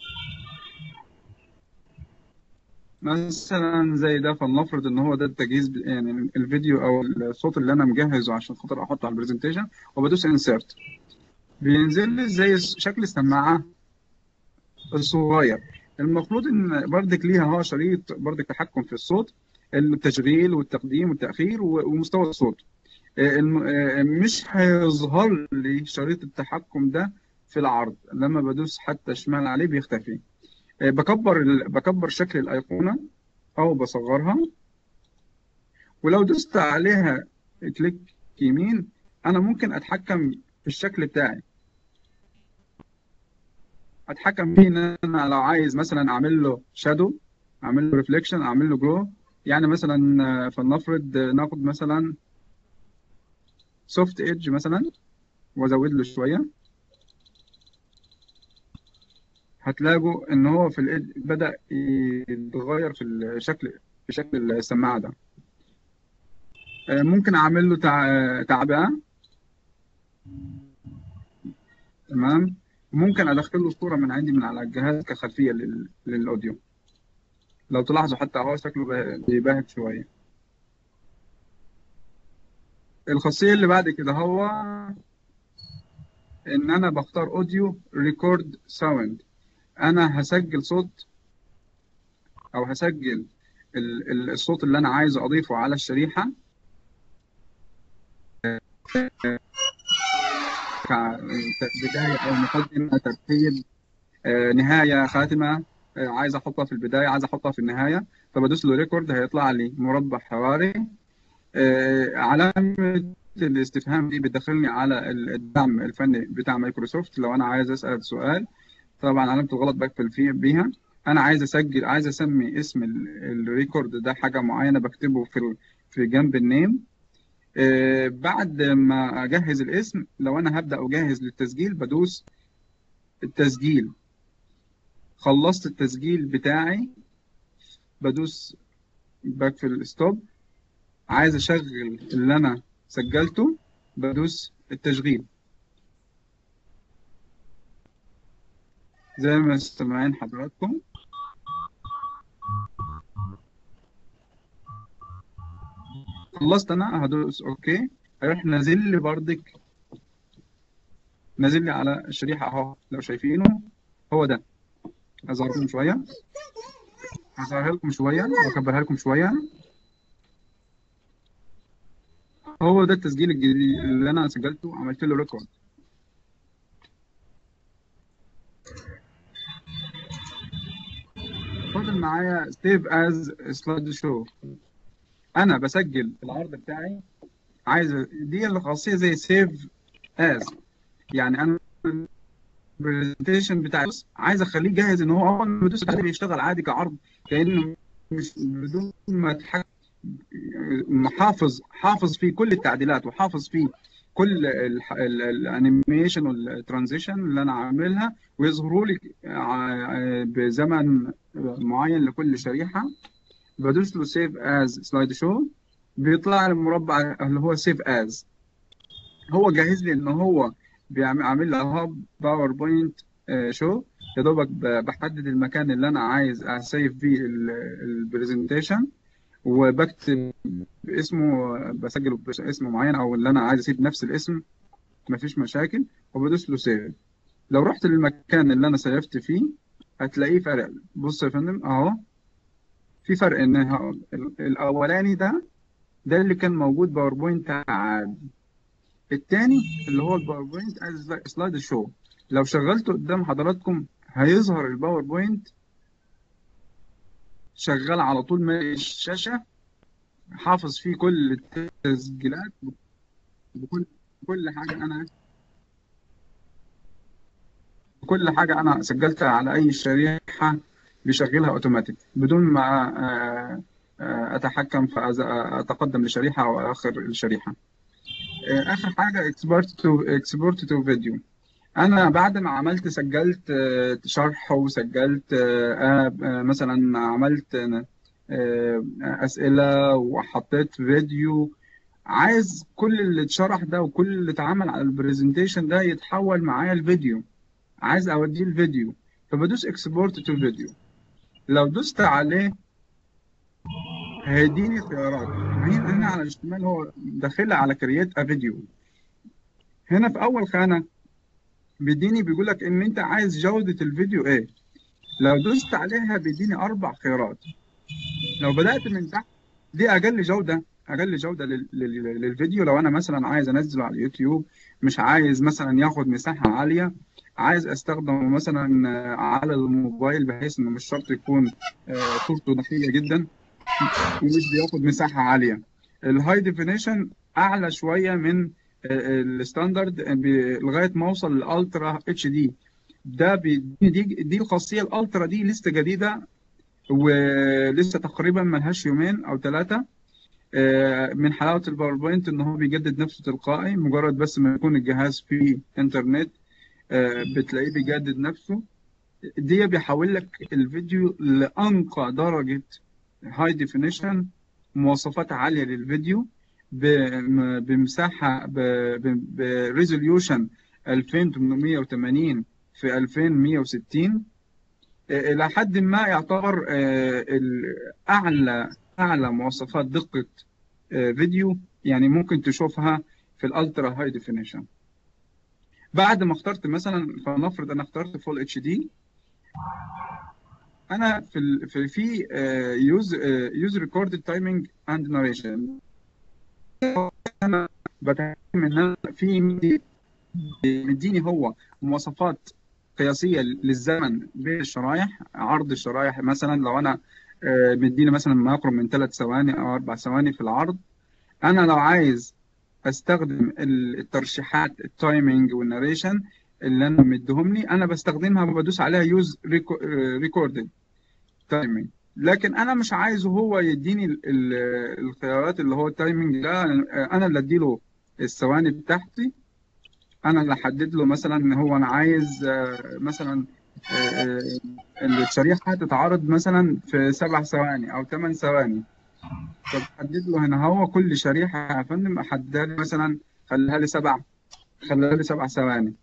مثلا زي ده فلنفرض ان هو ده التجهيز ب- يعني الفيديو او الصوت اللي انا مجهزه عشان خاطر احطه على البرزنتيشن وبدوس انسيرت بينزل لي زي شكل السماعه الصغير المفروض ان بردك ليها ها شريط بردك تحكم في الصوت التشغيل والتقديم والتاخير و- ومستوى الصوت آه، الم- آه، مش هيظهر لي شريط التحكم ده في العرض لما بدوس حتى شمال عليه بيختفي آه، بكبر ال- بكبر شكل الايقونه او بصغرها ولو دوست عليها كليك يمين انا ممكن اتحكم في الشكل بتاعي اتحكم فيه ان انا لو عايز مثلا اعمل له شادو اعمل له ريفليكشن اعمل له جرو يعني مثلا آه، فلنفرض آه، ناخد مثلا سوفت ايدج مثلا وازود له شويه هتلاقوا ان هو في الإيدج بدا يتغير في الشكل في شكل السماعه ده آه، ممكن اعمل له تع- تعبئه تمام ممكن ادخل له صوره من عندي من على الجهاز كخلفيه لل- للاوديو لو تلاحظوا حتى هو شكله بي- بيبهت شويه الخاصيه اللي بعد كده هو ان انا بختار اوديو ريكورد ساوند انا هسجل صوت او هسجل ال- ال- الصوت اللي انا عايز اضيفه على الشريحه كبدايه او مقدمه ترتيب آه، نهايه خاتمه آه، عايز احطها في البدايه عايز احطها في النهايه فبدوس له ريكورد هيطلع لي مربع حواري آه، علامه الاستفهام دي بتدخلني على الدعم الفني بتاع مايكروسوفت لو انا عايز اسال سؤال طبعا علامه الغلط بقفل فيه بيها انا عايز اسجل عايز اسمي اسم ال- الريكورد ده حاجه معينه بكتبه في ال- في جنب النيم آه، بعد ما اجهز الاسم لو انا هبدا اجهز للتسجيل بدوس التسجيل خلصت التسجيل بتاعي بدوس بقفل ستوب عايز اشغل اللي انا سجلته بدوس التشغيل زي ما سامعين حضراتكم خلصت انا هدوس اوكي هيروح نازل لي بردك نازل لي على الشريحه اهو لو شايفينه هو ده اظهر لكم شويه هظهرها لكم شويه واكبرها لكم شويه هو ده التسجيل الجديد اللي انا سجلته عملت له ريكورد فاضل معايا سيف از سلايد شو انا بسجل العرض بتاعي عايز دي الخاصيه زي سيف از يعني انا البرزنتيشن بتاعي بص، عايز اخليه جاهز ان هو اول ما بدوس عليه بيشتغل عادي كعرض كانه مش بدون ما تحك... محافظ حافظ فيه كل التعديلات وحافظ فيه كل الانيميشن والترانزيشن اللي انا عاملها ويظهروا لي ع- بزمن معين لكل شريحه بدوس له سيف از سلايد شو بيطلع لي المربع اللي هو سيف از هو جاهز لي ان هو بيعمل عامل لي هاب باوربوينت شو يا دوبك ب- بحدد المكان اللي انا عايز اسيف فيه البرزنتيشن وبكتب اسمه بسجله باسم معين او اللي انا عايز اسيب نفس الاسم مفيش مشاكل وبدوس له سيف لو رحت للمكان اللي انا سيفت فيه هتلاقيه فرق بص يا فندم اهو في فرق ان ه- ال- الاولاني ده ده اللي كان موجود باوربوينت عادي التاني اللي هو الباوربوينت از سلايد شو لو شغلته قدام حضراتكم هيظهر الباوربوينت شغال على طول مالي الشاشة حافظ فيه كل التسجيلات بكل كل حاجة أنا كل حاجة أنا سجلتها على أي شريحة بيشغلها أوتوماتيك بدون ما آه، آه، أتحكم في أز- أتقدم لشريحة أو أؤخر الشريحة آه، آخر حاجة export to export to video أنا بعد ما عملت سجلت آه، شرح وسجلت آه، آه، آه، مثلا عملت آه، آه، أسئلة وحطيت فيديو عايز كل اللي اتشرح ده وكل اللي اتعمل على البرزنتيشن ده يتحول معايا الفيديو عايز اوديه الفيديو فبدوس اكسبورت تو فيديو لو دوست عليه هيديني خيارات هنا هنا على الشمال هو داخل على كرييت ا فيديو هنا في اول خانه بيديني بيقول لك ان انت عايز جوده الفيديو ايه لو دوست عليها بيديني اربع خيارات لو بدات من تحت دي اقل جوده اقل جوده لل- لل- للفيديو لو انا مثلا عايز انزله على اليوتيوب مش عايز مثلا ياخد مساحه عاليه عايز استخدمه مثلا آه، على الموبايل بحيث انه مش شرط يكون آه، صورته نقيه جدا ومش بياخد مساحه عاليه الهاي ديفينيشن اعلى شويه من آه، الستاندرد ب- لغايه ما اوصل للالترا اتش دي ده بيديني دي دي الخاصيه الالترا دي لسه جديده ولسه تقريبا ملهاش يومين او ثلاثه من حلاوه الباوربوينت ان هو بيجدد نفسه تلقائي مجرد بس ما يكون الجهاز فيه انترنت آه، بتلاقيه بيجدد نفسه دي بيحول لك الفيديو لانقى درجه هاي ديفينيشن مواصفات عاليه للفيديو بم- بمساحه بريزوليوشن 2880 في 2160 آه، الى حد ما يعتبر آه، ال- اعلى اعلى مواصفات دقه آه، فيديو يعني ممكن تشوفها في الالترا هاي ديفينيشن بعد ما اخترت مثلا فلنفرض انا اخترت فول اتش دي انا في ال في في يوز يوز ريكورد تايمينج اند ناريشن انا بتعلم ان انا في مدي- مديني هو مواصفات قياسيه للزمن بين الشرايح عرض الشرايح مثلا لو انا آه، مديني مثلا ما يقرب من ثلاث ثواني او اربع ثواني في العرض انا لو عايز استخدم ال- الترشيحات التايمينج والناريشن اللي انا مديهم لي انا بستخدمها وبدوس عليها يوز ريكوردد تايمينج لكن انا مش عايزه هو يديني ال- ال- الخيارات اللي هو التايمينج ده انا اللي اديله الثواني بتاعتي انا اللي احدد له مثلا ان هو انا عايز آه، مثلا آه، آه، الشريحه تتعرض مثلا في سبع ثواني او ثمان ثواني فبحدد له هنا هو كل شريحه يا فندم احددها لي مثلا خليها لي سبع خليها لي سبع ثواني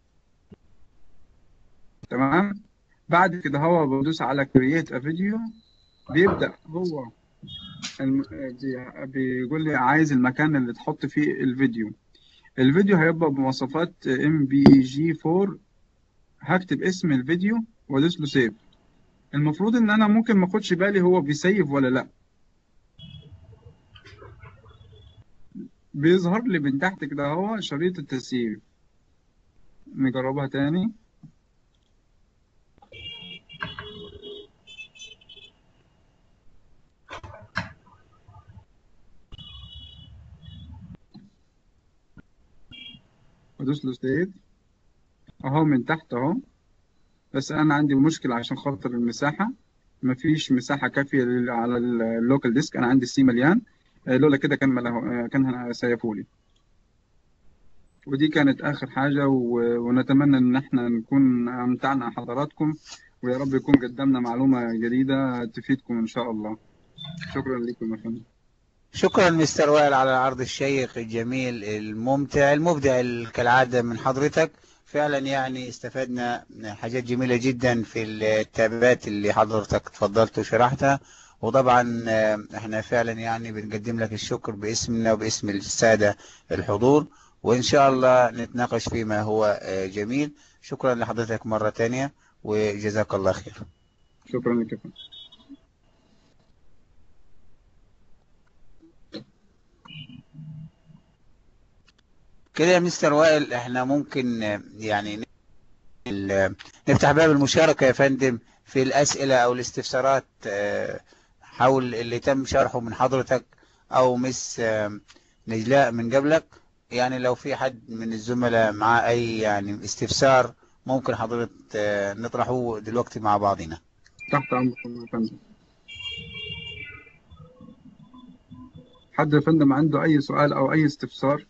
تمام بعد كده هو بدوس على كرييت ا فيديو بيبدا هو الم- بي- بيقول لي عايز المكان اللي تحط فيه الفيديو الفيديو هيبقى بمواصفات ام بي جي 4 هكتب اسم الفيديو وادوس له سيف المفروض ان انا ممكن ما اخدش بالي هو بيسيف ولا لا بيظهر لي من تحت كده هو شريط التسييف نجربها تاني ادوس له ستيت اهو من تحت اهو بس انا عندي مشكلة عشان خاطر المساحة مفيش مساحة كافية لل- على اللوكال ديسك انا عندي السي مليان آه، لولا كده كان مله... آه، كان سيفولي ودي كانت آخر حاجة و... ونتمنى إن إحنا نكون أمتعنا حضراتكم ويا رب يكون قدمنا معلومة جديدة تفيدكم إن شاء الله شكرا لكم يا فندم شكرا مستر وائل على العرض الشيق الجميل الممتع المبدع كالعادة من حضرتك فعلا يعني استفدنا حاجات جميلة جدا في التابات اللي حضرتك تفضلت وشرحتها وطبعا آه، احنا فعلا يعني بنقدم لك الشكر باسمنا وباسم السادة الحضور وإن شاء الله نتناقش فيما هو آه، جميل شكرا لحضرتك مرة تانية وجزاك الله خير شكرا لك يا فندم كده يا مستر وائل احنا ممكن آه، يعني ال- نفتح باب المشاركة يا فندم في الأسئلة أو الاستفسارات آه، حول اللي تم شرحه من حضرتك أو مس آه، نجلاء من قبلك يعني لو في حد من الزملاء مع أي يعني استفسار ممكن حضرتك آه، نطرحه دلوقتي مع بعضنا تحت أمركم يا فندم حد يا فندم عنده أي سؤال أو أي استفسار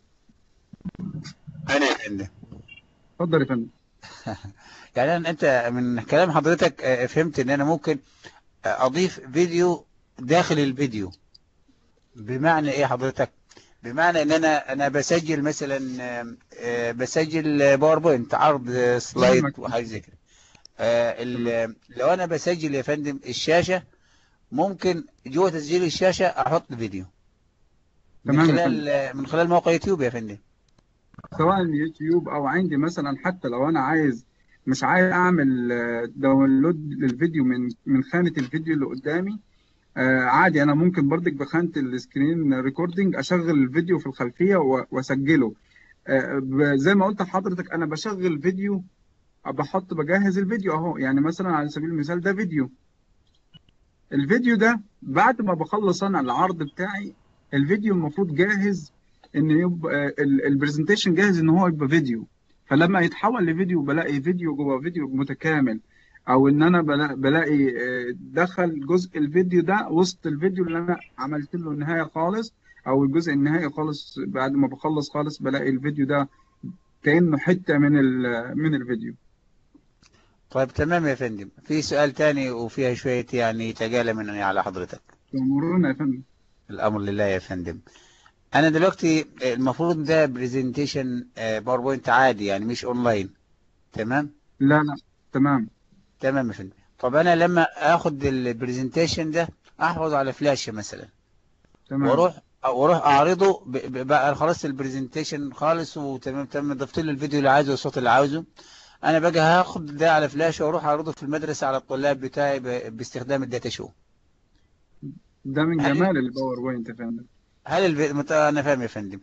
أنا يا فندم اتفضل يا فندم يعني أنا- أنت من كلام حضرتك آه، فهمت إن أنا ممكن آه، أضيف فيديو داخل الفيديو بمعنى إيه حضرتك؟ بمعنى ان انا انا بسجل مثلا آه، آه، بسجل باوربوينت عرض آه، سلايد فاهمك. وحاجه زي كده آه، ال- لو انا بسجل يا فندم الشاشه ممكن جوه تسجيل الشاشه احط فيديو من تمام يا خلال آه، من خلال موقع يوتيوب يا فندم سواء يوتيوب او عندي مثلا حتى لو انا عايز مش عايز اعمل آه، داونلود للفيديو من من خانة الفيديو اللي قدامي آه، عادي انا ممكن برضك بخانة السكرين ريكوردنج اشغل الفيديو في الخلفية و- واسجله آه، ب- زي ما قلت لحضرتك انا بشغل فيديو بحط بجهز الفيديو اهو يعني مثلا على سبيل المثال ده فيديو الفيديو ده بعد ما بخلص انا العرض بتاعي الفيديو المفروض جاهز ان يبقى البرزنتيشن جاهز ان هو يبقى فيديو فلما يتحول لفيديو بلاقي فيديو جوه فيديو متكامل او ان انا بلا- بلاقي آه، دخل جزء الفيديو ده وسط الفيديو اللي انا عملت له النهايه خالص او الجزء النهائي خالص بعد ما بخلص خالص بلاقي الفيديو ده كانه حته من ال- من الفيديو طيب تمام يا فندم في سؤال تاني وفيها شويه يعني تجالى مني على حضرتك تأمرنا يا فندم الامر لله يا فندم انا دلوقتي آه، المفروض ده برزنتيشن باوربوينت عادي يعني مش اونلاين تمام لا لا تمام تمام يا فندم طب انا لما اخد البرزنتيشن ده احفظه على فلاشة مثلا تمام واروح واروح اعرضه ب- ب- بقى خلاص البرزنتيشن خالص وتمام تمام ضفت له الفيديو اللي عايزه والصوت اللي عاوزه انا بقى هاخد ده على فلاشة واروح اعرضه في المدرسة على الطلاب بتاعي ب- باستخدام الداتا شو ده من هل- جمال الباوربوينت يا فندم هل الفي... مت... انا فاهم يا فندم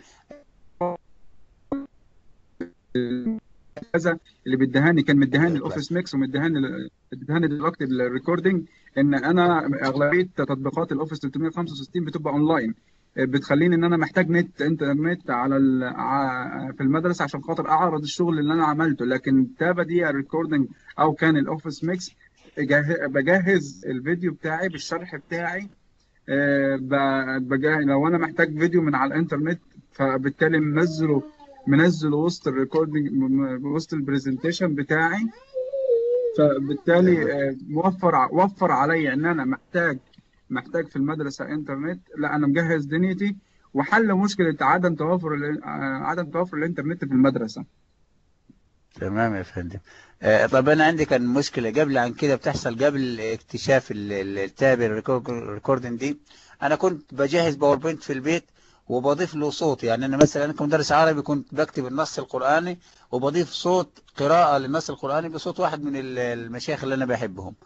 كذا اللي بيدهاني كان مدهاني الاوفيس ميكس ومدهاني مدهاني دلوقتي الريكوردنج ان انا اغلبيه تطبيقات الاوفيس 365 بتبقى اونلاين بتخليني ان انا محتاج نت انترنت على ال- ع- في المدرسه عشان خاطر اعرض الشغل اللي انا عملته لكن تابا دي الريكوردنج او كان الاوفيس ميكس جاه- بجهز الفيديو بتاعي بالشرح بتاعي آه، ب- بجهز لو انا محتاج فيديو من على الانترنت فبالتالي منزله منزله وسط الريكوردنج م- وسط البرزنتيشن بتاعي فبالتالي آه، موفر ع- وفر عليا ان انا محتاج محتاج في المدرسه انترنت لا انا مجهز دنيتي وحل مشكله عدم توافر ال- آه، عدم توافر الانترنت في المدرسه تمام يا فندم آه، طب انا عندي كان مشكله قبل عن كده بتحصل قبل اكتشاف ال- ال- التاب الريكوردنج دي انا كنت بجهز باوربوينت في البيت وبضيف له صوت يعني انا مثلا انا كمدرس عربي كنت بكتب النص القراني وبضيف صوت قراءه للنص القراني بصوت واحد من ال- المشايخ اللي انا بحبهم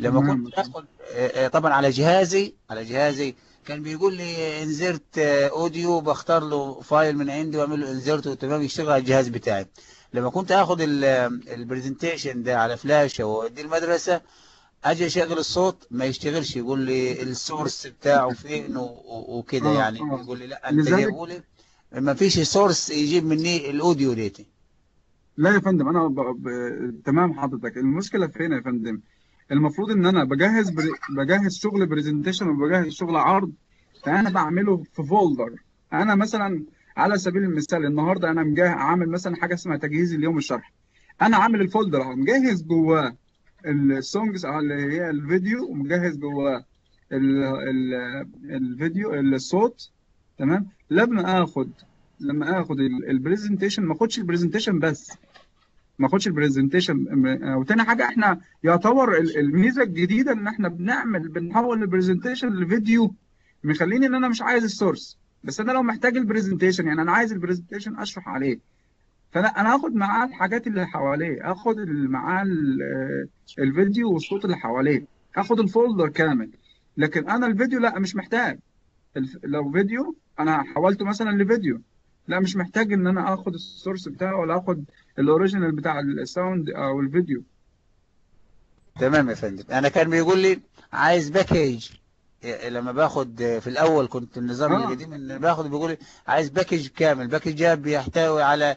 لما تمام. كنت ادخل آه، آه، طبعا على جهازي على جهازي كان بيقول لي انزرت آه، اوديو بختار له فايل من عندي واعمل له انزرت وتمام يشتغل على الجهاز بتاعي لما كنت اخد البرزنتيشن ده على فلاشة واوديه المدرسة اجي اشغل الصوت ما يشتغلش يقول لي السورس بتاعه فين و- و- وكده آه، يعني آه. يقول لي لا انت لذلك- جايبه لي ما فيش سورس يجيب مني الاوديو ديتي لا يا فندم انا ب... ب... تمام حضرتك المشكله فين يا فندم المفروض ان انا بجهز بر... بجهز شغل برزنتيشن وبجهز شغل عرض فانا بعمله في فولدر انا مثلا على سبيل المثال النهارده انا مجهز عامل مثلا حاجه اسمها تجهيز اليوم الشرح انا عامل الفولدر اهو مجهز جواه السونجز اللي هي الفيديو ومجهز جواه ال... ال... الفيديو الصوت تمام لما اخد لما اخد البرزنتيشن ما اخدش البرزنتيشن بس ما اخدش البرزنتيشن وتاني حاجه احنا يعتبر ال- الميزه الجديده ان احنا بنعمل بنحول البرزنتيشن لفيديو مخليني ان انا مش عايز السورس بس انا لو محتاج البرزنتيشن يعني انا عايز البرزنتيشن اشرح عليه فانا انا هاخد معاه الحاجات اللي حواليه اخد ال- معاه ال- آه، الفيديو والصوت اللي حواليه اخد الفولدر كامل لكن انا الفيديو لا مش محتاج الف- لو فيديو انا حولته مثلا لفيديو لا مش محتاج ان انا اخد السورس بتاعه ولا اخد الاوريجينال بتاع الساوند او الفيديو تمام يا فندم انا كان بيقول لي عايز باكيج لما باخد في الاول كنت النظام آه. القديم ان باخد بيقول لي عايز باكيج كامل باكيج ده بيحتوي على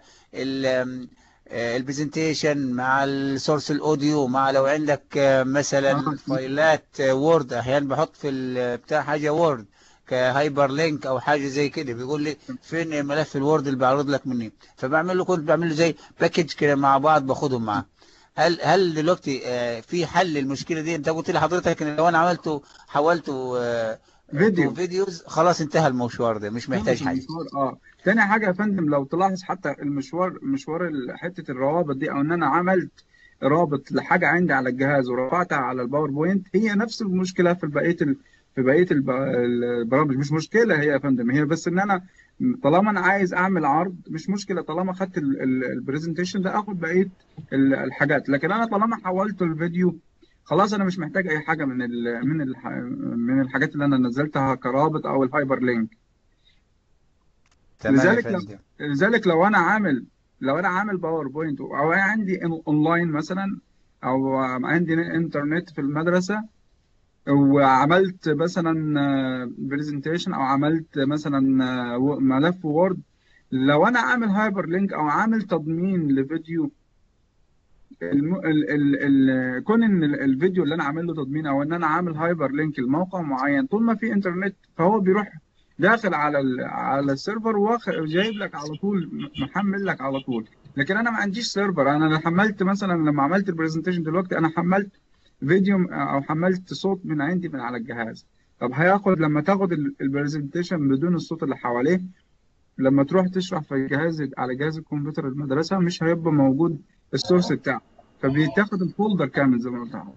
البرزنتيشن مع السورس الاوديو مع لو عندك آه، مثلا آه. فايلات وورد احيانا بحط في ال- بتاع حاجه وورد كهايبر لينك او حاجه زي كده بيقول لي فين ملف الوورد اللي بعرض لك مني فبعمل له كنت بعمل له زي باكيج كده مع بعض باخدهم معاه هل هل دلوقتي آه، في حل للمشكله دي انت قلت لي حضرتك ان لو انا عملته حولته آه، فيديو. تو فيديوز خلاص انتهى المشوار ده مش محتاج حاجه المشوار اه تاني حاجه يا فندم لو تلاحظ حتى المشوار مشوار ال- حته الروابط دي او ان انا عملت رابط لحاجه عندي على الجهاز ورفعتها على الباوربوينت هي نفس المشكله في بقيه ال... في بقيه الب... البرامج مش مشكله هي يا فندم هي بس ان انا طالما انا عايز اعمل عرض مش مشكله طالما خدت البرزنتيشن ده اخد بقيه ال- الحاجات لكن انا طالما حولته الفيديو خلاص انا مش محتاج اي حاجه من ال من ال من الحاجات اللي انا نزلتها كرابط او الهايبر لينك تمام يا لذلك لو- فندم لذلك لو انا عامل لو انا عامل باوربوينت او أنا عندي إن- اونلاين مثلا او عندي انترنت في المدرسه وعملت مثلا برزنتيشن او عملت مثلا آه، و- ملف وورد لو انا عامل هايبر لينك او عامل تضمين لفيديو الم... ال... ال... ال... كون ان ال- الفيديو اللي انا عامل له تضمين او ان انا عامل هايبر لينك لموقع معين طول ما في انترنت فهو بيروح داخل على ال... على السيرفر واخ... جايب لك على طول م- محمل لك على طول لكن انا ما عنديش سيرفر انا اللي حملت مثلا لما عملت البرزنتيشن دلوقتي انا حملت فيديو م- او حملت صوت من عندي من على الجهاز طب هياخد لما تاخد البرزنتيشن بدون الصوت اللي حواليه لما تروح تشرح في جهاز على جهاز الكمبيوتر المدرسة مش هيبقى موجود السورس بتاعه فبيتاخد الفولدر كامل زي ما قلت لحضرتك.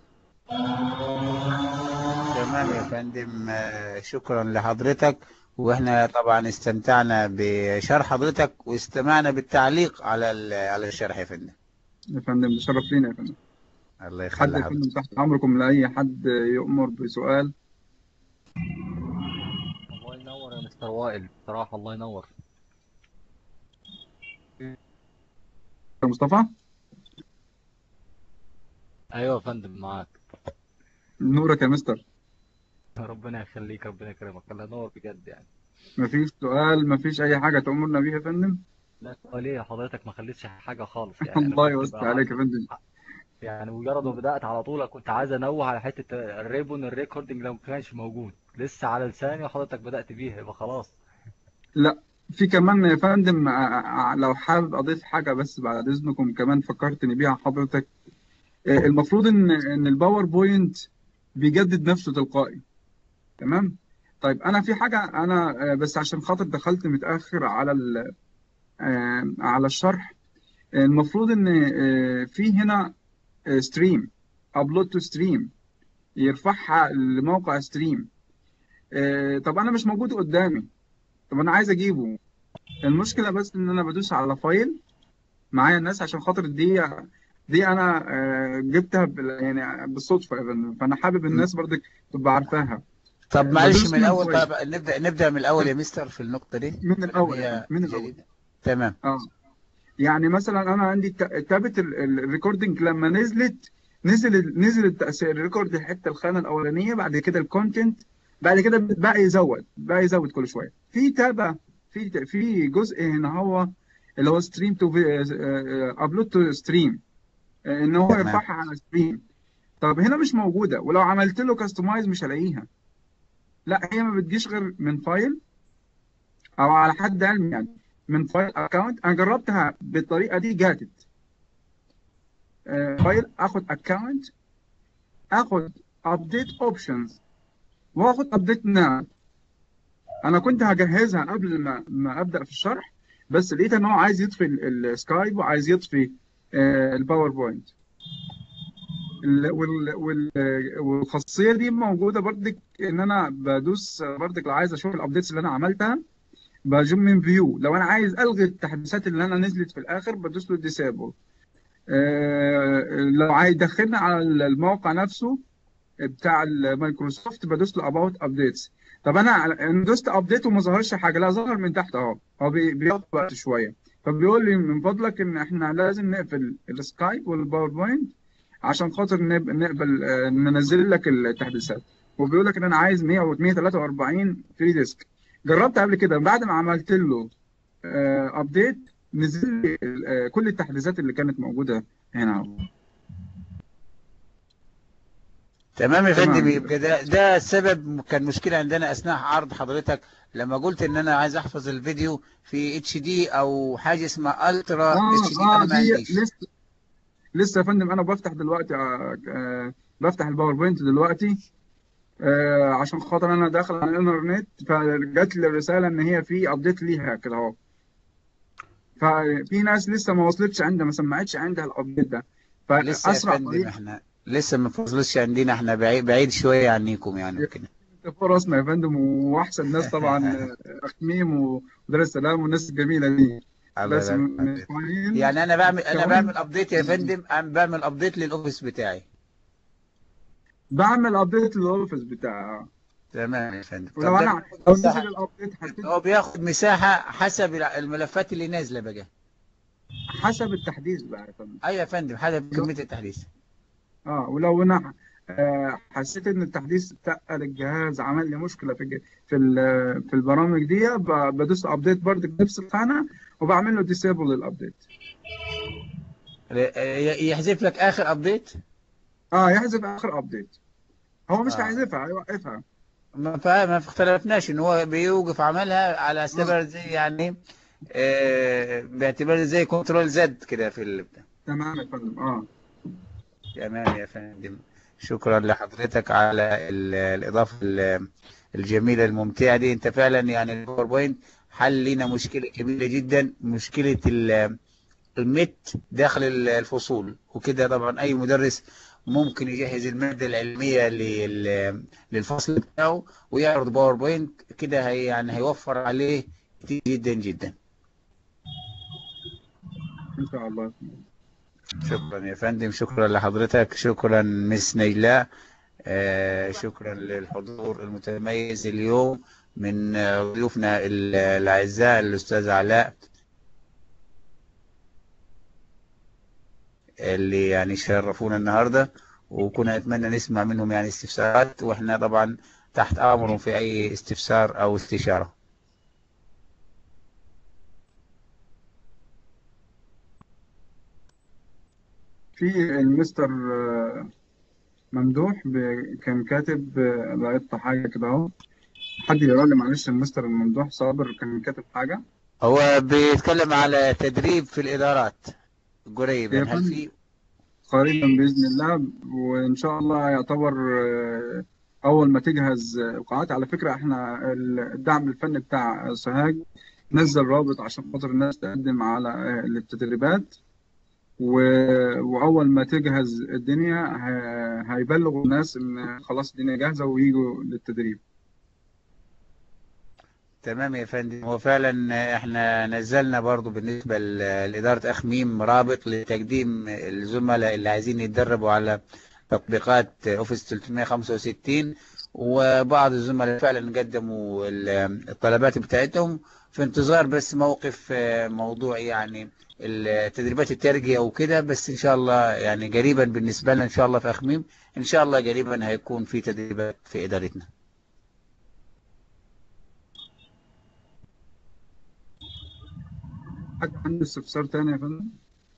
تمام يا فندم آه، شكرا لحضرتك واحنا طبعا استمتعنا بشرح حضرتك واستمعنا بالتعليق على ال- على الشرح يا فندم يا فندم ده شرف لينا يا فندم الله حد يخلي يا فندم حضرتك تحت امركم لاي حد يؤمر بسؤال الله ينور يا مستر وائل بصراحة الله ينور يا مصطفى ايوه يا فندم معاك نورك يا مستر ربنا يخليك ربنا يكرمك الله ينور بجد يعني مفيش سؤال مفيش اي حاجة تأمرنا بيها يا فندم لا سؤال ايه حضرتك ما خليتش حاجة خالص يعني انا الله كنت يوسع بقى عليك يا فندم يعني مجرد ما بدأت على طول كنت عايز انوه على حتة الريبون الريكوردنج لو ما كانش موجود لسه على لساني وحضرتك بدأت بيها يبقى خلاص لا في كمان يا فندم ع- ع- لو حابب اضيف حاجة بس بعد اذنكم كمان فكرتني بيها حضرتك آه، المفروض ان ان الباوربوينت بيجدد نفسه تلقائي تمام طيب انا في حاجه انا آه، بس عشان خاطر دخلت متاخر على ال- آه، على الشرح آه، المفروض ان آه، في هنا ستريم ابلود تو ستريم يرفعها لموقع ستريم طب انا مش موجود قدامي طب انا عايز اجيبه المشكله بس ان انا بدوس على فايل معايا الناس عشان خاطر دي دي انا آه، جبتها بال- يعني بالصدفه يا فندم فانا حابب الناس برضك تبقى عارفاها طب معلش بدوس من من الاول فوق. طب نبدا نبدا من الاول يا مستر في النقطه دي من الاول هي من الاول جديدة. تمام اه يعني مثلا انا عندي تا- تابت ال- ال- الريكوردنج لما نزلت نزل نزل التأثير الريكورد الحته الخانه الاولانيه بعد كده الكونتنت بعد كده بقى يزود بقى يزود كل شويه في تابه في في جزء هنا هو اللي هو ستريم تو ابلود تو ستريم ان هو تمام. يرفعها على ستريم طب هنا مش موجوده ولو عملت له كاستمايز مش هلاقيها لا هي ما بتجيش غير من فايل او على حد علمي يعني من فايل اكونت انا جربتها بالطريقه دي جاتت آه، فايل اخد اكونت اخد ابديت اوبشنز واخد ابديت ناو انا كنت هجهزها قبل ما ما ابدا في الشرح بس لقيت ان هو عايز يطفي ال- السكايب وعايز يطفي آه، الباوربوينت ال- وال- وال- والخاصيه دي موجوده برضك ان انا بدوس برضك لو عايز اشوف الابديتس اللي انا عملتها بجيب من فيو لو انا عايز الغي التحديثات اللي انا نزلت في الاخر بدوس له ديسيبل لو عايز يدخلنا على الموقع نفسه بتاع المايكروسوفت بدوس له اباوت ابديتس طب انا أنا دوست ابديت وما ظهرش حاجه لا ظهر من تحت اهو هو بي- بياخد وقت شويه فبيقول لي من فضلك ان احنا لازم نقفل السكايب والباوربوينت عشان خاطر نب- نقبل آه، ننزل لك التحديثات وبيقول لك ان انا عايز 100 و 143 فري ديسك جربت قبل كده بعد ما عملت له ابديت نزل لي آه، كل التحديثات اللي كانت موجوده هنا اهو تمام يا تمام. فندم يبقى ده ده السبب كان مشكله عندنا اثناء عرض حضرتك لما قلت ان انا عايز احفظ الفيديو في اتش دي او حاجه اسمها الترا اه اتش دي اه انا ما دي عنديش لسه لسه يا فندم انا بفتح دلوقتي آه آه بفتح الباوربوينت دلوقتي آه عشان خاطر انا داخل على الانترنت فجات لي الرساله ان هي في ابديت ليها كده اهو ففي ناس لسه ما وصلتش عندها ما سمعتش عندها الابديت ده لسه يا فاسرع فندم طريقه احنا لسه ما فصلش عندنا احنا بعيد, بعيد شويه عنيكم يعني وكده فرصنا يا فندم واحسن ناس طبعا آه، اخميم ودار السلام والناس الجميله دي الله بس يبارك من فيك. اسماعيل يعني انا بعمل انا كمان بعمل ابديت يا فندم انا بعمل ابديت للاوفيس بتاعي بعمل ابديت للاوفيس بتاعي تمام يا فندم طب ولو ده انا بياخد لو مساحه نزل الابديت هبتدي هو بياخد مساحه حسب الملفات اللي نازله بقى حسب التحديث بقى يا فندم ايوه يا فندم حسب كميه التحديث اه ولو انا آه، حسيت ان التحديث تقل الجهاز عمل لي مشكله في الج- في ال- في البرامج دي ب- بدوس ابديت برضه بنفس الخانه وبعمل له ديسيبل للابديت يحذف لك اخر ابديت اه يحذف اخر ابديت هو مش آه. هيحذفها هيوقفها ما فا- ما اختلفناش ان هو بيوقف عملها على اعتبار زي يعني آه باعتبار زي كنترول زد كده في ال... تمام يا فندم اه تمام يا فندم شكرا لحضرتك على ال- الاضافه ال- الجميله الممتعه دي انت فعلا يعني الباوربوينت حل لنا مشكله كبيره جدا مشكله ال- النت داخل ال- الفصول وكده طبعا اي مدرس ممكن يجهز الماده العلميه لل- للفصل بتاعه ويعرض باوربوينت كده هي يعني هيوفر عليه كتير جدا جدا ان شاء الله شكرا يا فندم شكرا لحضرتك شكرا مس نيلاء آه، شكرا للحضور المتميز اليوم من آه، ضيوفنا ال- الأعزاء الأستاذ علاء اللي يعني شرفونا النهاردة وكنا نتمنى نسمع منهم يعني استفسارات واحنا طبعا تحت أمرهم في أي استفسار أو استشارة في المستر آه، ممدوح ب- كان كاتب آه، لقيت حاجه كده اهو حد يقرا لي معلش المستر الممدوح صابر كان كاتب حاجه هو بيتكلم على تدريب في الإدارات قريبا يا هل فندم. في قريبا بإذن الله وإن شاء الله يعتبر آه، أول ما تجهز آه، القاعات على فكرة إحنا الدعم الفني بتاع سوهاج نزل رابط عشان خاطر الناس تقدم على آه، التدريبات و- وأول ما تجهز الدنيا ه- هيبلغوا الناس إن خلاص الدنيا جاهزة ويجوا للتدريب تمام يا فندم هو فعلا احنا نزلنا برضو بالنسبة ل- لإدارة أخميم رابط لتقديم الزملاء اللي عايزين يتدربوا على تطبيقات اوفيس 365 وبعض الزملاء فعلا قدموا ال- الطلبات بتاعتهم في انتظار بس موقف اه، موضوع يعني التدريبات الترجية وكده بس ان شاء الله يعني قريبا بالنسبة لنا ان شاء الله في أخميم ان شاء الله قريبا هيكون في تدريبات في إدارتنا حد عنده استفسار تاني يا فندم؟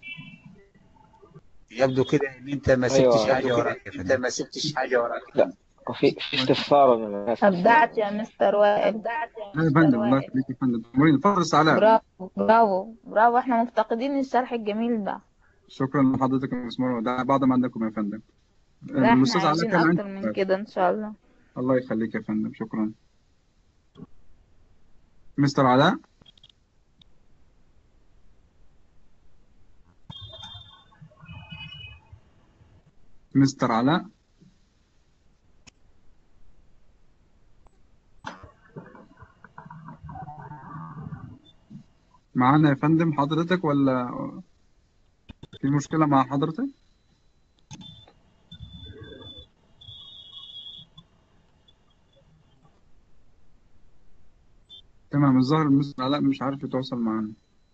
يبدو كده ان انت ما أيوة. سبتش حاجة وراك يا فندم. انت ما سبتش حاجة وراك لا وفي في استفسار انا آسف. أبدعت يا مستر وائل أبدعت لا يا فندم الله يخليك يا فندم تمرين اتفضل استاذ علاء برافو برافو برافو احنا مفتقدين الشرح الجميل ده شكرا لحضرتك يا مسمار ده بعد ما عندكم يا فندم لا احنا الاستاذ علاء عايزين كان أكتر عنده من سؤال. كده إن شاء الله الله يخليك يا فندم شكرا مستر علاء مستر علاء معانا يا فندم حضرتك ولا في مشكلة مع حضرتك؟ تمام الظاهر مستر علاء مش عارف يتواصل معانا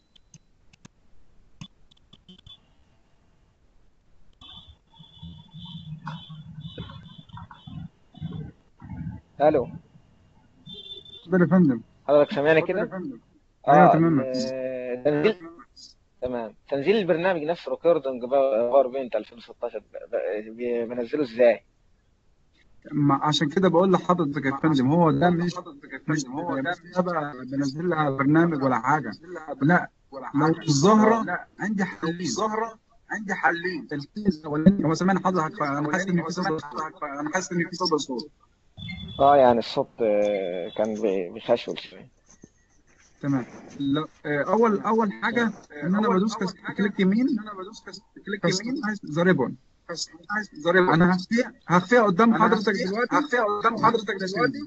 الو اتفضل يا فندم حضرتك سامعني اتفضل يا كده؟ فندم ايوه تمام ال- تنزيل تمام تنزيل البرنامج نفسه ريكوردنج باوربوينت 2016 ب- ب- ب- بنزله ازاي؟ ما عشان كده بقول لحضرتك يا فندم هو ده مش مش هو ده مش أبقى بنزل لها برنامج ولا حاجه لا لو الزهره عندي حلين الزهره عندي حلين الكيس الاولاني هو سامعني حضرتك انا حاسس ان في صدى انا حاسس ان في صدى صوت اه يعني الصوت آه، كان بي- بيخشول شويه تمام لا آه، اول اول حاجه ان انا بدوس كس- كليك يمين ان انا بدوس كس- كليك يمين ذا ريبون انا هخفيها هخفيها قدام حضرتك دلوقتي هخفيها قدام حضرتك دلوقتي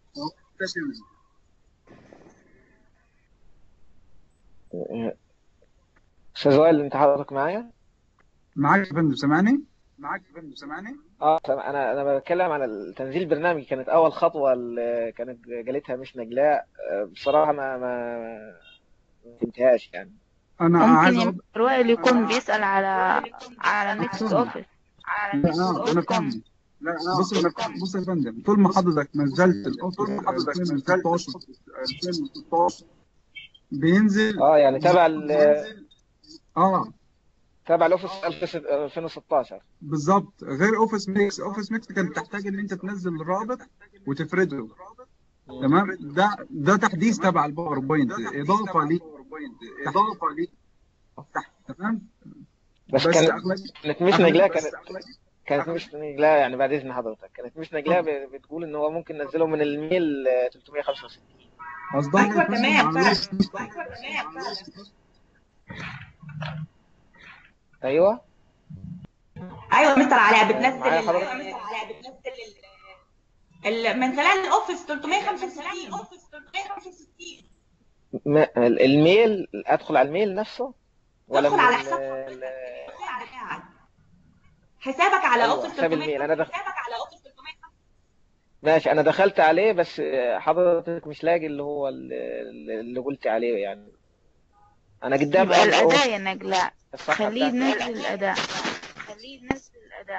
آه، استاذ وائل انت حضرتك معايا؟ معاك يا فندم سامعني معاك يا فندم سامعني اه سام- انا انا بتكلم عن تنزيل البرنامج كانت اول خطوه اللي كانت جالتها مش نجلاء آه، بصراحه ما ما ما فهمتهاش يعني انا ممكن عايز يا أقول... مستر وائل يكون بيسأل على على نكست أوفيس على لا نكست آه، انا دوت كوم فاهم بص يا بص يا فندم طول ما حضرتك نزلت الاوفيس 2016 2016 بينزل اه يعني تبع ال- اه تبع الاوفيس 2016 بالظبط غير اوفيس ميكس اوفيس ميكس كانت تحتاج ان انت تنزل الرابط وتفرده تمام ده ده تحديث تبع الباوربوينت اضافه ليه اضافه ليه تمام بس بس كانت أغلب- كانت مش أغلب- نجلاء كانت كانت مش نجلاء يعني بعد اذن حضرتك كانت مش نجلاء ب- بتقول ان هو ممكن ننزله من الميل آه، 365 قصدها ايوه يا فندم تمام على- فعلا ايوه تمام فعلا ايوه ايوه مستر علاء بتنزل معايا ال- حضرتك؟ ايوه مستر علاء بتنزل ال- ال- من خلال الاوفيس 365 اوفيس 365 ما ال- الميل ادخل على الميل نفسه ولا ادخل من على ال- حساب ال- بتاعك حسابك على أيوة، اوفيس حساب الميل. أنا 365 دخ- حسابك على اوفيس 365 ماشي انا دخلت عليه بس آه، حضرتك مش لاقي اللي هو ال- ال- اللي قلت عليه يعني انا قدام يبقى أول الأداء يا نجلاء الصفحه خليه بتاعتي ينزل الأداء خليه ينزل الأداء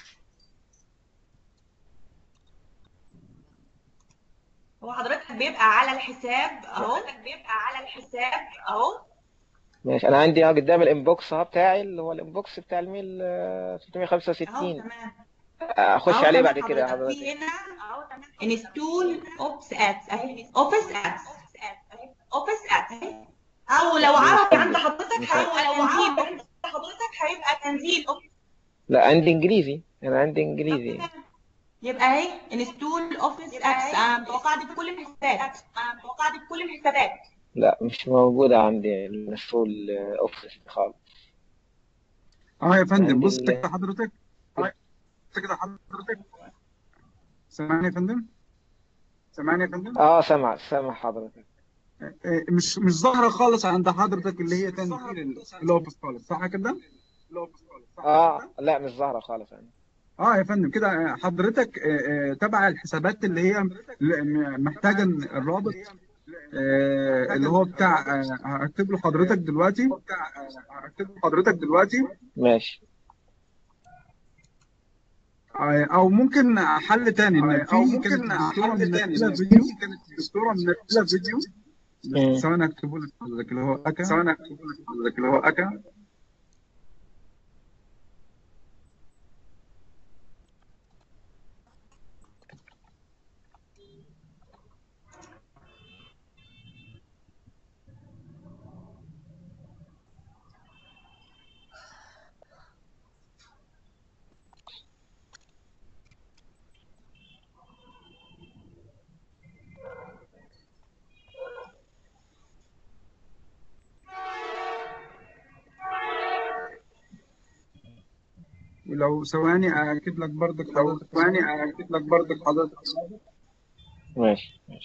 هو حضرتك بيبقى على الحساب اهو حضرتك بيبقى على الحساب اهو ماشي انا عندي اه قدام الانبوكس اهو بتاعي اللي هو الانبوكس بتاع الميل آه، اهو 365 تمام اخش اهو عليه تمام بعد كده يا حضرتك حضرتك في هنا اهو تمام انستول اوبس ابس اهي اوفيس ابس اوفيس ابس اهي او لو عربي عند حضرتك مش هيبقى تنزيل عند حضرتك هيبقى تنزيل اوبس لا عندي انجليزي انا عندي انجليزي يبقى اهي انستول اوفيس ابس انا متوقعه دي في كل الحسابات انا متوقعه دي في كل الحسابات لا مش موجودة عندي المسؤول اوفيس خالص اه يا فندم عندي بص ال- كده حضرتك بص كده حضرتك سامعني يا فندم سامعني يا فندم؟ اه سامع سامع حضرتك آه، مش مش ظاهرة خالص عند حضرتك اللي هي تنزيل ال- الاوفيس خالص صح كده؟ اه لا مش ظاهرة خالص يعني اه يا فندم كده آه، حضرتك آه، آه، تبع الحسابات اللي هي ل- م- محتاجة إن الرابط آه، اللي هو بتاع آه، هكتب له حضرتك دلوقتي هكتب له حضرتك دلوقتي ماشي آه، او ممكن حل تاني ان في كانت دكتوره منزله فيديو كانت دكتوره منزله فيديو مم. ثواني اكتبه لك حضرتك اللي هو اكا ثواني اكتبه لك حضرتك اللي هو اكا ولو ثواني اكتب لك برضك لو ثواني اكتب لك برضك حضرتك ماشي ماشي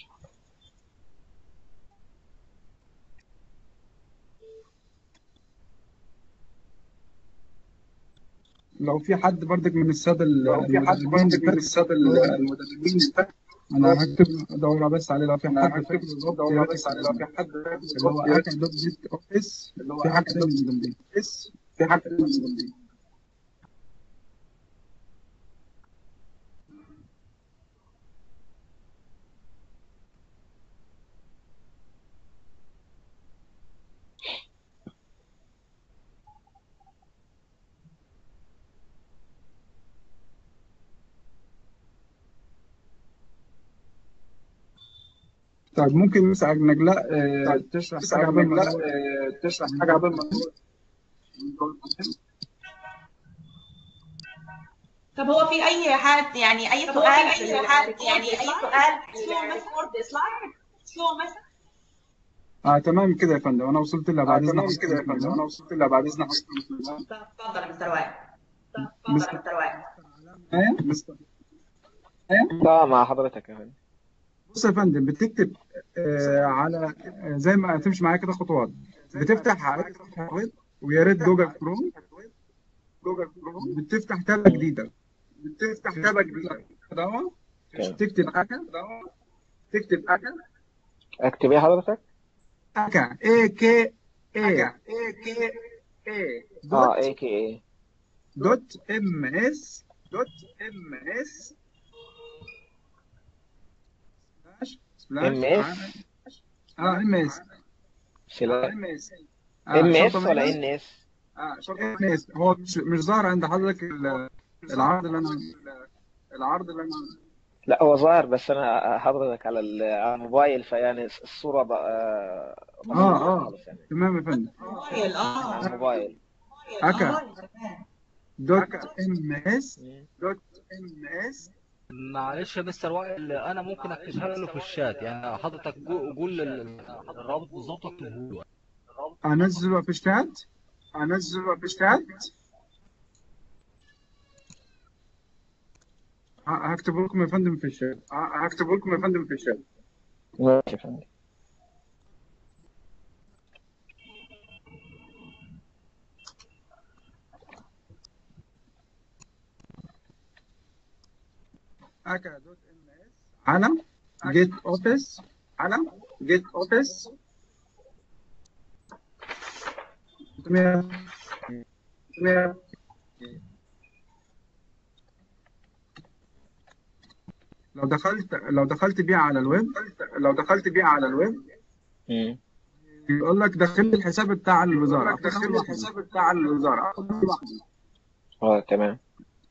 لو في حد برضك من الساده لو في حد برضك من الساده المدربين انا هكتب دورة بس عليه لو في حد هكتب دورة بس عليه لو في حد اللي هو اكا دوت جيت اوفيس في حاجه تانية من جنبي في حاجه تانية من جنبي طيب ممكن نسأل نجلاء آه، تشرح حاجة قبل ما تشرح حاجة قبل ما طب هو في اي حد يعني اي سؤال اي حد يعني اي سؤال شو مثلا سلايد شو مثلا اه تمام كده يا فندم انا وصلت لها بعد اذن حضرتك كده يا فندم انا وصلت لها بعد اذن حضرتك اتفضل يا مستر وائل اتفضل يا مستر وائل ايه بس اه مع حضرتك يا فندم بص يا فندم بتكتب آه على آه، زي ما هتمشي معايا كده خطوات بتفتح افتح ويب ويا ريت جوجل كروم جوجل كروم بتفتح تابة جديدة بتفتح تابة جديدة كده اهو تمام. تكتب اكا تكتب اكا اكتب ايه حضرتك؟ اكا اي كي اي اي كي اي اه اي كي اي دوت ام اس دوت ام اس ام اس اه ام اس سلا ام اس ام اس ولا ان اس؟ ام اس هو مش مش ظاهر عند حضرتك ال- العرض اللي انا العرض اللي انا لا هو ظاهر بس انا حضرتك على ال- على الموبايل فيعني الصورة بقى اه اه خالص يعني تمام يا فندم موبايل اه على الموبايل اكا دوت ام اس مم. دوت ام اس معلش يا مستر وائل انا ممكن اكتبها له في الشات يعني حضرتك جو- قول ال- الرابط بالظبط اكتبه له انزله في الشات انزله في الشات ه- هكتب لكم يا فندم في الشات ه- هكتب لكم يا فندم في الشات ماشي يا فندم اكا دوت ام اس على جيت اوفيس على جيت اوفيس لو دخلت لو دخلت بيه على الويب لو دخلت بيه على الويب مم. يقول لك دخل لي الحساب بتاع الوزاره دخل لي الحساب بتاع الوزاره اه تمام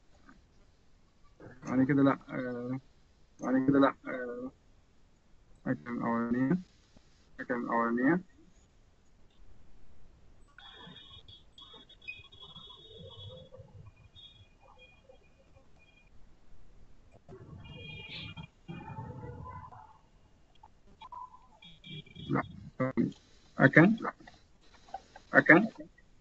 يعني كده لا آه، يعني كده لا آه، لكن الأولانية لكن الأولانية لا ثواني. أكن أكن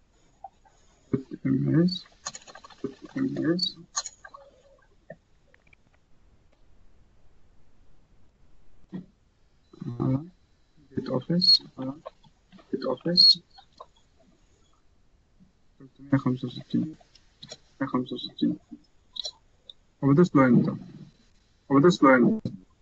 ام اس ام اس اه بيت اوفيس اه بيت اوفيس 365 365 هو بدوس له انت هو بدوس له انت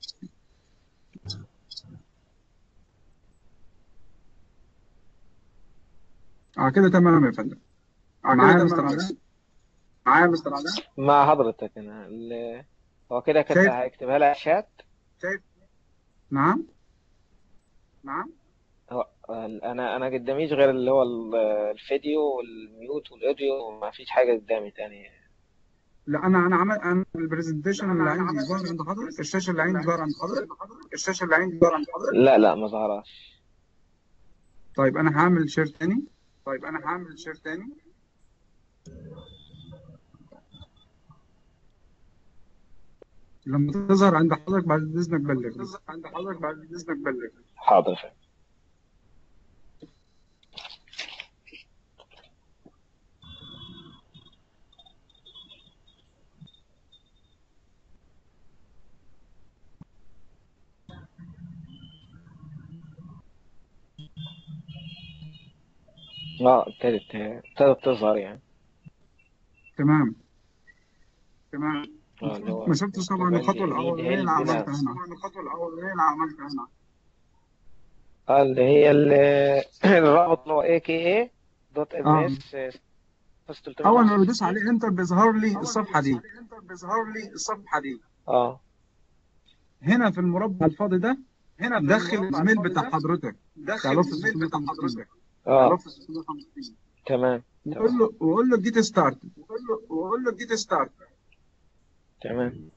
اه كده تمام يا فندم معايا مستر علاء معايا مستر علاء مع حضرتك انا ال- هو كده كده شايف؟ هيكتبها لها شات نعم نعم هو انا انا قداميش غير اللي هو ال- الفيديو والميوت والاوديو ما فيش حاجه قدامي تاني لا انا انا عمل انا البرزنتيشن اللي عندي ظاهر عند حضرتك الشاشه اللي عندي ظاهر عند حضرتك الشاشه اللي عندي ظاهر عند حضرتك لا لا ما ظهرش طيب انا هعمل شير تاني طيب انا هعمل شير تاني لما تظهر عند حضرتك بعد اذنك بلغ تظهر عند حضرتك بعد اذنك بلغ حاضر فندم. اه ابتدت ابتدت تظهر يعني تمام تمام اه اللي هو ما شفتش طبعا الخطوه الاولانيه اللي هيلب عملتها ناس. هنا الخطوه الاولانيه اللي عملتها هنا اه اللي هي ال- الرابط اللي هو اي كي اي دوت ام آه. اس اول ما بدوس عليه انتر بيظهر لي الصفحه دي بيظهر لي الصفحه دي اه هنا في المربع الفاضي ده هنا دخل الايميل بتاع حضرتك دخل الايميل بتاع حضرتك اه تمام وقول له وقول له جيت ستارت وقول له وقول له جيت ستارت تمام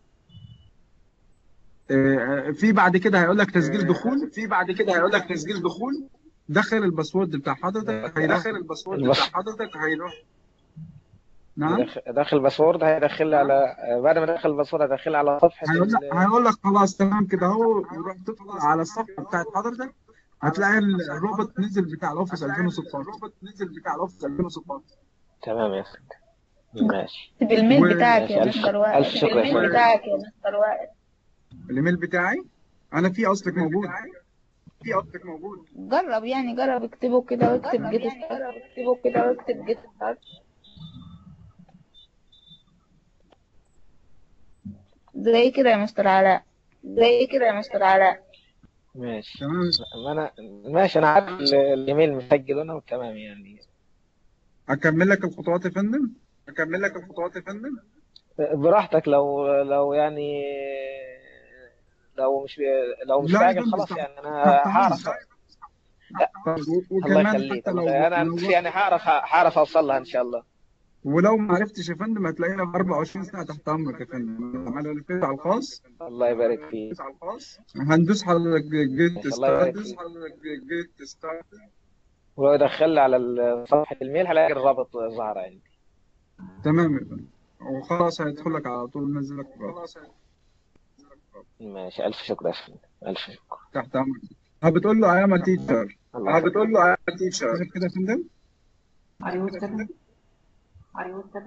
في بعد كده هيقول لك تسجيل دخول في بعد كده هيقول لك تسجيل دخول دخل الباسورد بتاع حضرتك هيدخل الباسورد بتاع حضرتك هيروح نعم داخل- داخل باسورد هيدخل على بعد ما دخل الباسورد هيدخل على صفحة هيقول لك ال- هيقول لك خلاص تمام كده اهو يروح تدخل على الصفحه بتاعت حضرتك هتلاقي الروبوت نزل بتاع الاوفيس 2016 الروبوت نزل بتاع الاوفيس 2016 تمام يا سيدي ماشي بالميل و- بتاعك يا ألف- مستر وائل ألف شكر يا بالميل فندم. بتاعك يا مستر وائل الايميل بتاعي انا في اصلك موجود في اصلك موجود جرب يعني جرب اكتبه كده واكتب جيت ستارت اكتبه كده واكتب جيت ستارت زي كده يا مستر علاء زي كده يا مستر علاء ماشي تمام ما انا ماشي انا عارف ال- الايميل مسجل هنا وتمام يعني اكمل لك الخطوات يا فندم اكمل لك الخطوات يا فندم براحتك لو لو يعني لو مش لو مش لا، عاجل يا خلاص فندم، يعني انا هعرف طيب، و- الله وكمان يخليك حتى لو انا لو- يعني هعرف هعرف اوصل لها ان شاء الله ولو ما عرفتش يا فندم هتلاقينا ب 24 ساعه تحت امرك يا فندم على الفيس على الخاص الله يبارك فيك على الخاص هندوس حضرتك جيت الله يبارك ستارت فيك. حضرتك جيت ستارت ولو دخل لي على ال- صفحة الميل هلاقي الرابط ظهر عندي تمام يا فندم وخلاص هيدخل لك على طول نزل لك خلاص ماشي ألف شكر يا فندم ألف شكر تحت امرك بتقول له ايام تيتشر الله يخليك. بتقول له ايام تيتشر كده يا فندم Are you with Are you with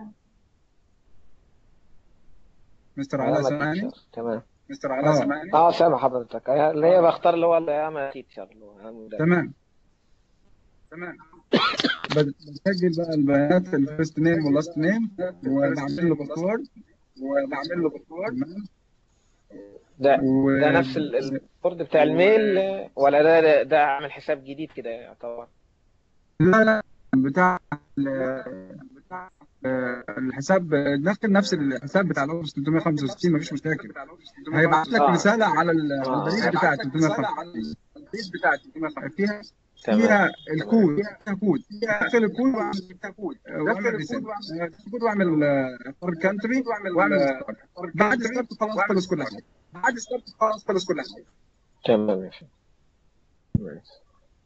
مستر علاء أيام سامعني تيتشر تمام مستر علاء آه. سامعني اه سامع حضرتك اللي هي بختار اللي هو الايام تيتشر اللي هو أيام مدرس. تمام تمام بد- بسجل بقى البيانات الفيرست نيم واللاست نيم وبعمل له باسورد وبعمل له باسورد ده و... ده نفس ال- البورد بتاع الميل آه، ولا ده ده, ده اعمل حساب جديد كده يعتبر لا لا بتاع ال- بتاع آه، الحساب دخل نفس الحساب بتاع الاوفيس 365 مفيش مشاكل هيبعت لك آه. رساله على ال- آه. البريد بتاع 365 فيها تمام فيها الكود فيها كود دخل الكود واعمل كود واعمل ريسيت الكود واعمل فور كانتري واعمل بعد ستارت خلاص خلص كل حاجه بعد ستارت خلاص خلص كل حاجه تمام يا فندم ماشي.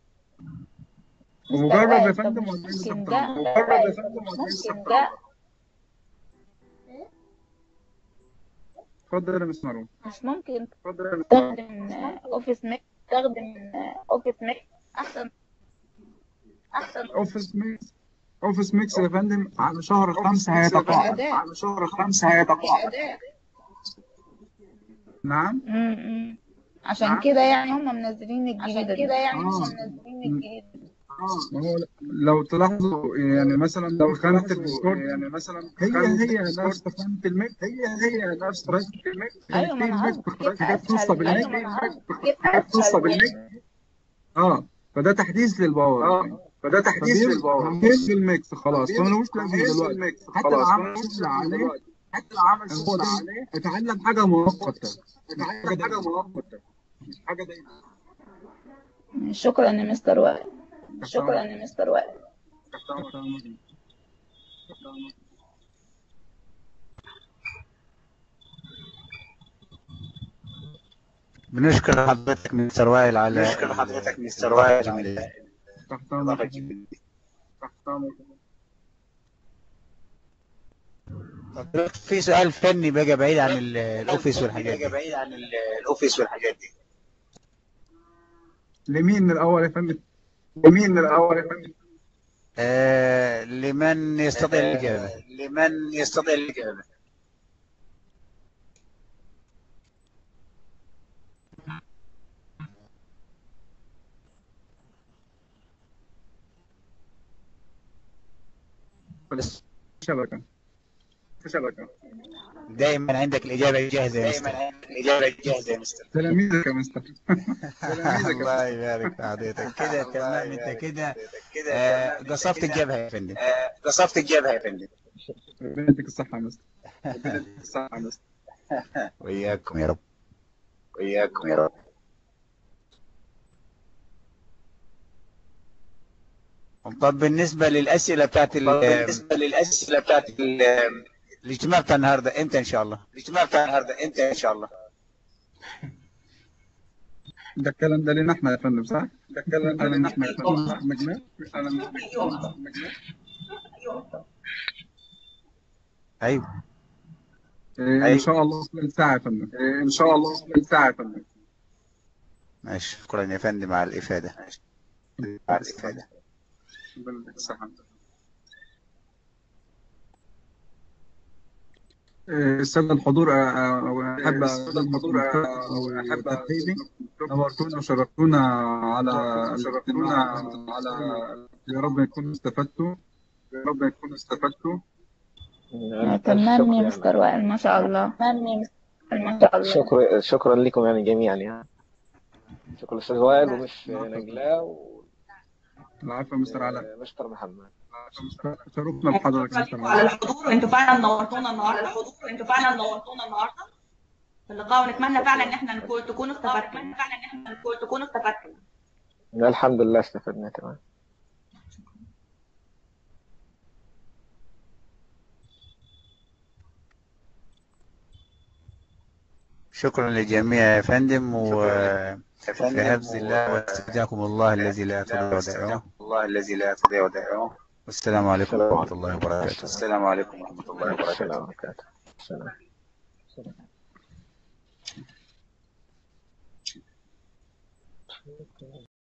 وجرب يا طب فندم ممكن وجرب ده يا فندم ممكن ده اتفضل يا مس مروه مش ممكن اتفضل يا مس مروه تستخدم اوفيس ميك تستخدم اوفيس ميك احسن احسن اوفيس ميكس اوفيس ميكس يا فندم على شهر خمسة هيتقاعد على شهر خمسة هيتقاعد أداة نعم م- م. عشان كده يعني هم منزلين الجديدة دي آه. ما هو لو تلاحظوا يعني مثلا لو خانة الديسكورد يعني مثلا هي هي نفس خانة الميك هي هي نفس خانة الميك ايوه ما انا في قصدي حاجات كيف خاصة اسهل بالميك ايوه ما انا قصدي كيف حاجات خاصة اسهل بالميك اه فده تحديث للباور اه فده تحديث للباور هيز الميكس خلاص فملوش لازمه دلوقتي حتى لو عمل شغل عليه حتى لو عمل شغل عليه اتعلم حاجه مؤقته اتعلم حاجه مؤقته مش حاجه دايما شكرا يا مستر وائل شكرا يا مستر وائل بنشكر حضرتك مستر وائل على نشكر حضرتك مستر وائل على تحت الإضافة امرك الجميلة دي. تحت امرك طب في سؤال فني بقى بعيد عن ال- الاوفيس والحاجات حاجة دي بعيد عن ال- الأوفيس والحاجات دي لمين الاول يا فندم لمين الاول يا فندم آه لمن يستطيع الاجابه لمن يستطيع الإجابة شبكه في شبكه دائما عندك الاجابه جاهزه يا دائما مستر عندك الإجابة الجاهزة يا مستر تلاميذك يا مستر الله يبارك في حضرتك كده تمام انت كده كده آه، تمام. قصفت كده، الجبهه يا فندم آه، قصفت الجبهة يا فندم ربنا يديك الصحه يا مستر ربنا يديك الصحه يا مستر وإياكم يا رب وإياكم يا رب طب بالنسبه للاسئله بتاعت ال- طب بالنسبة للأسئلة بتاعت ال- الاجتماع بتاع النهارده امتى ان شاء الله الاجتماع بتاع النهاردة إمتى إن شاء الله ده الكلام ده لنا احنا يا فندم صح؟ ده الكلام ده لنا احنا يا فندم مجمع ايوه إيه، ان شاء الله خلال ساعه يا فندم إيه، ان شاء الله خلال ساعه يا فندم ماشي شكرا يا فندم على الافاده بعد الإفادة ربنا يديك الصحه إيه، السادة الحضور آه، آه، أحب السادة الحضور، آه، أو أحب ترحيبي نورتونا وشرفتونا على شرفتونا على يا رب يكونوا استفدتوا يا رب يكونوا استفدتوا تمام يا مستر وائل ما شاء الله تمام يا مستر ما شاء الله شكرا شكرا لكم يعني جميعا يعني شكرا استاذ وائل ومش نجلاء العفو يا مستر علاء ومستر محمد شرفنا بحضرتك يا مستر شكرا على علاء الحضور وانتوا فعلا نورتونا النهارده حضور وانتوا فعلا نورتونا النهارده في اللقاء ونتمنى فعلا ان احنا نكون تكونوا استفدتوا فعلا ان احنا نكون تكونوا استفدتوا الحمد لله استفدنا تمام شكرا للجميع يا فندم وفي يا فندم، حفظ الله واستودعكم الله الذي لا تضيع ودائعه واستودعكم الله الذي لا تضيع ودائعه والسلام عليكم ورحمه الله وبركاته السلام عليكم ورحمة الله وبركاته السلام عليكم السلام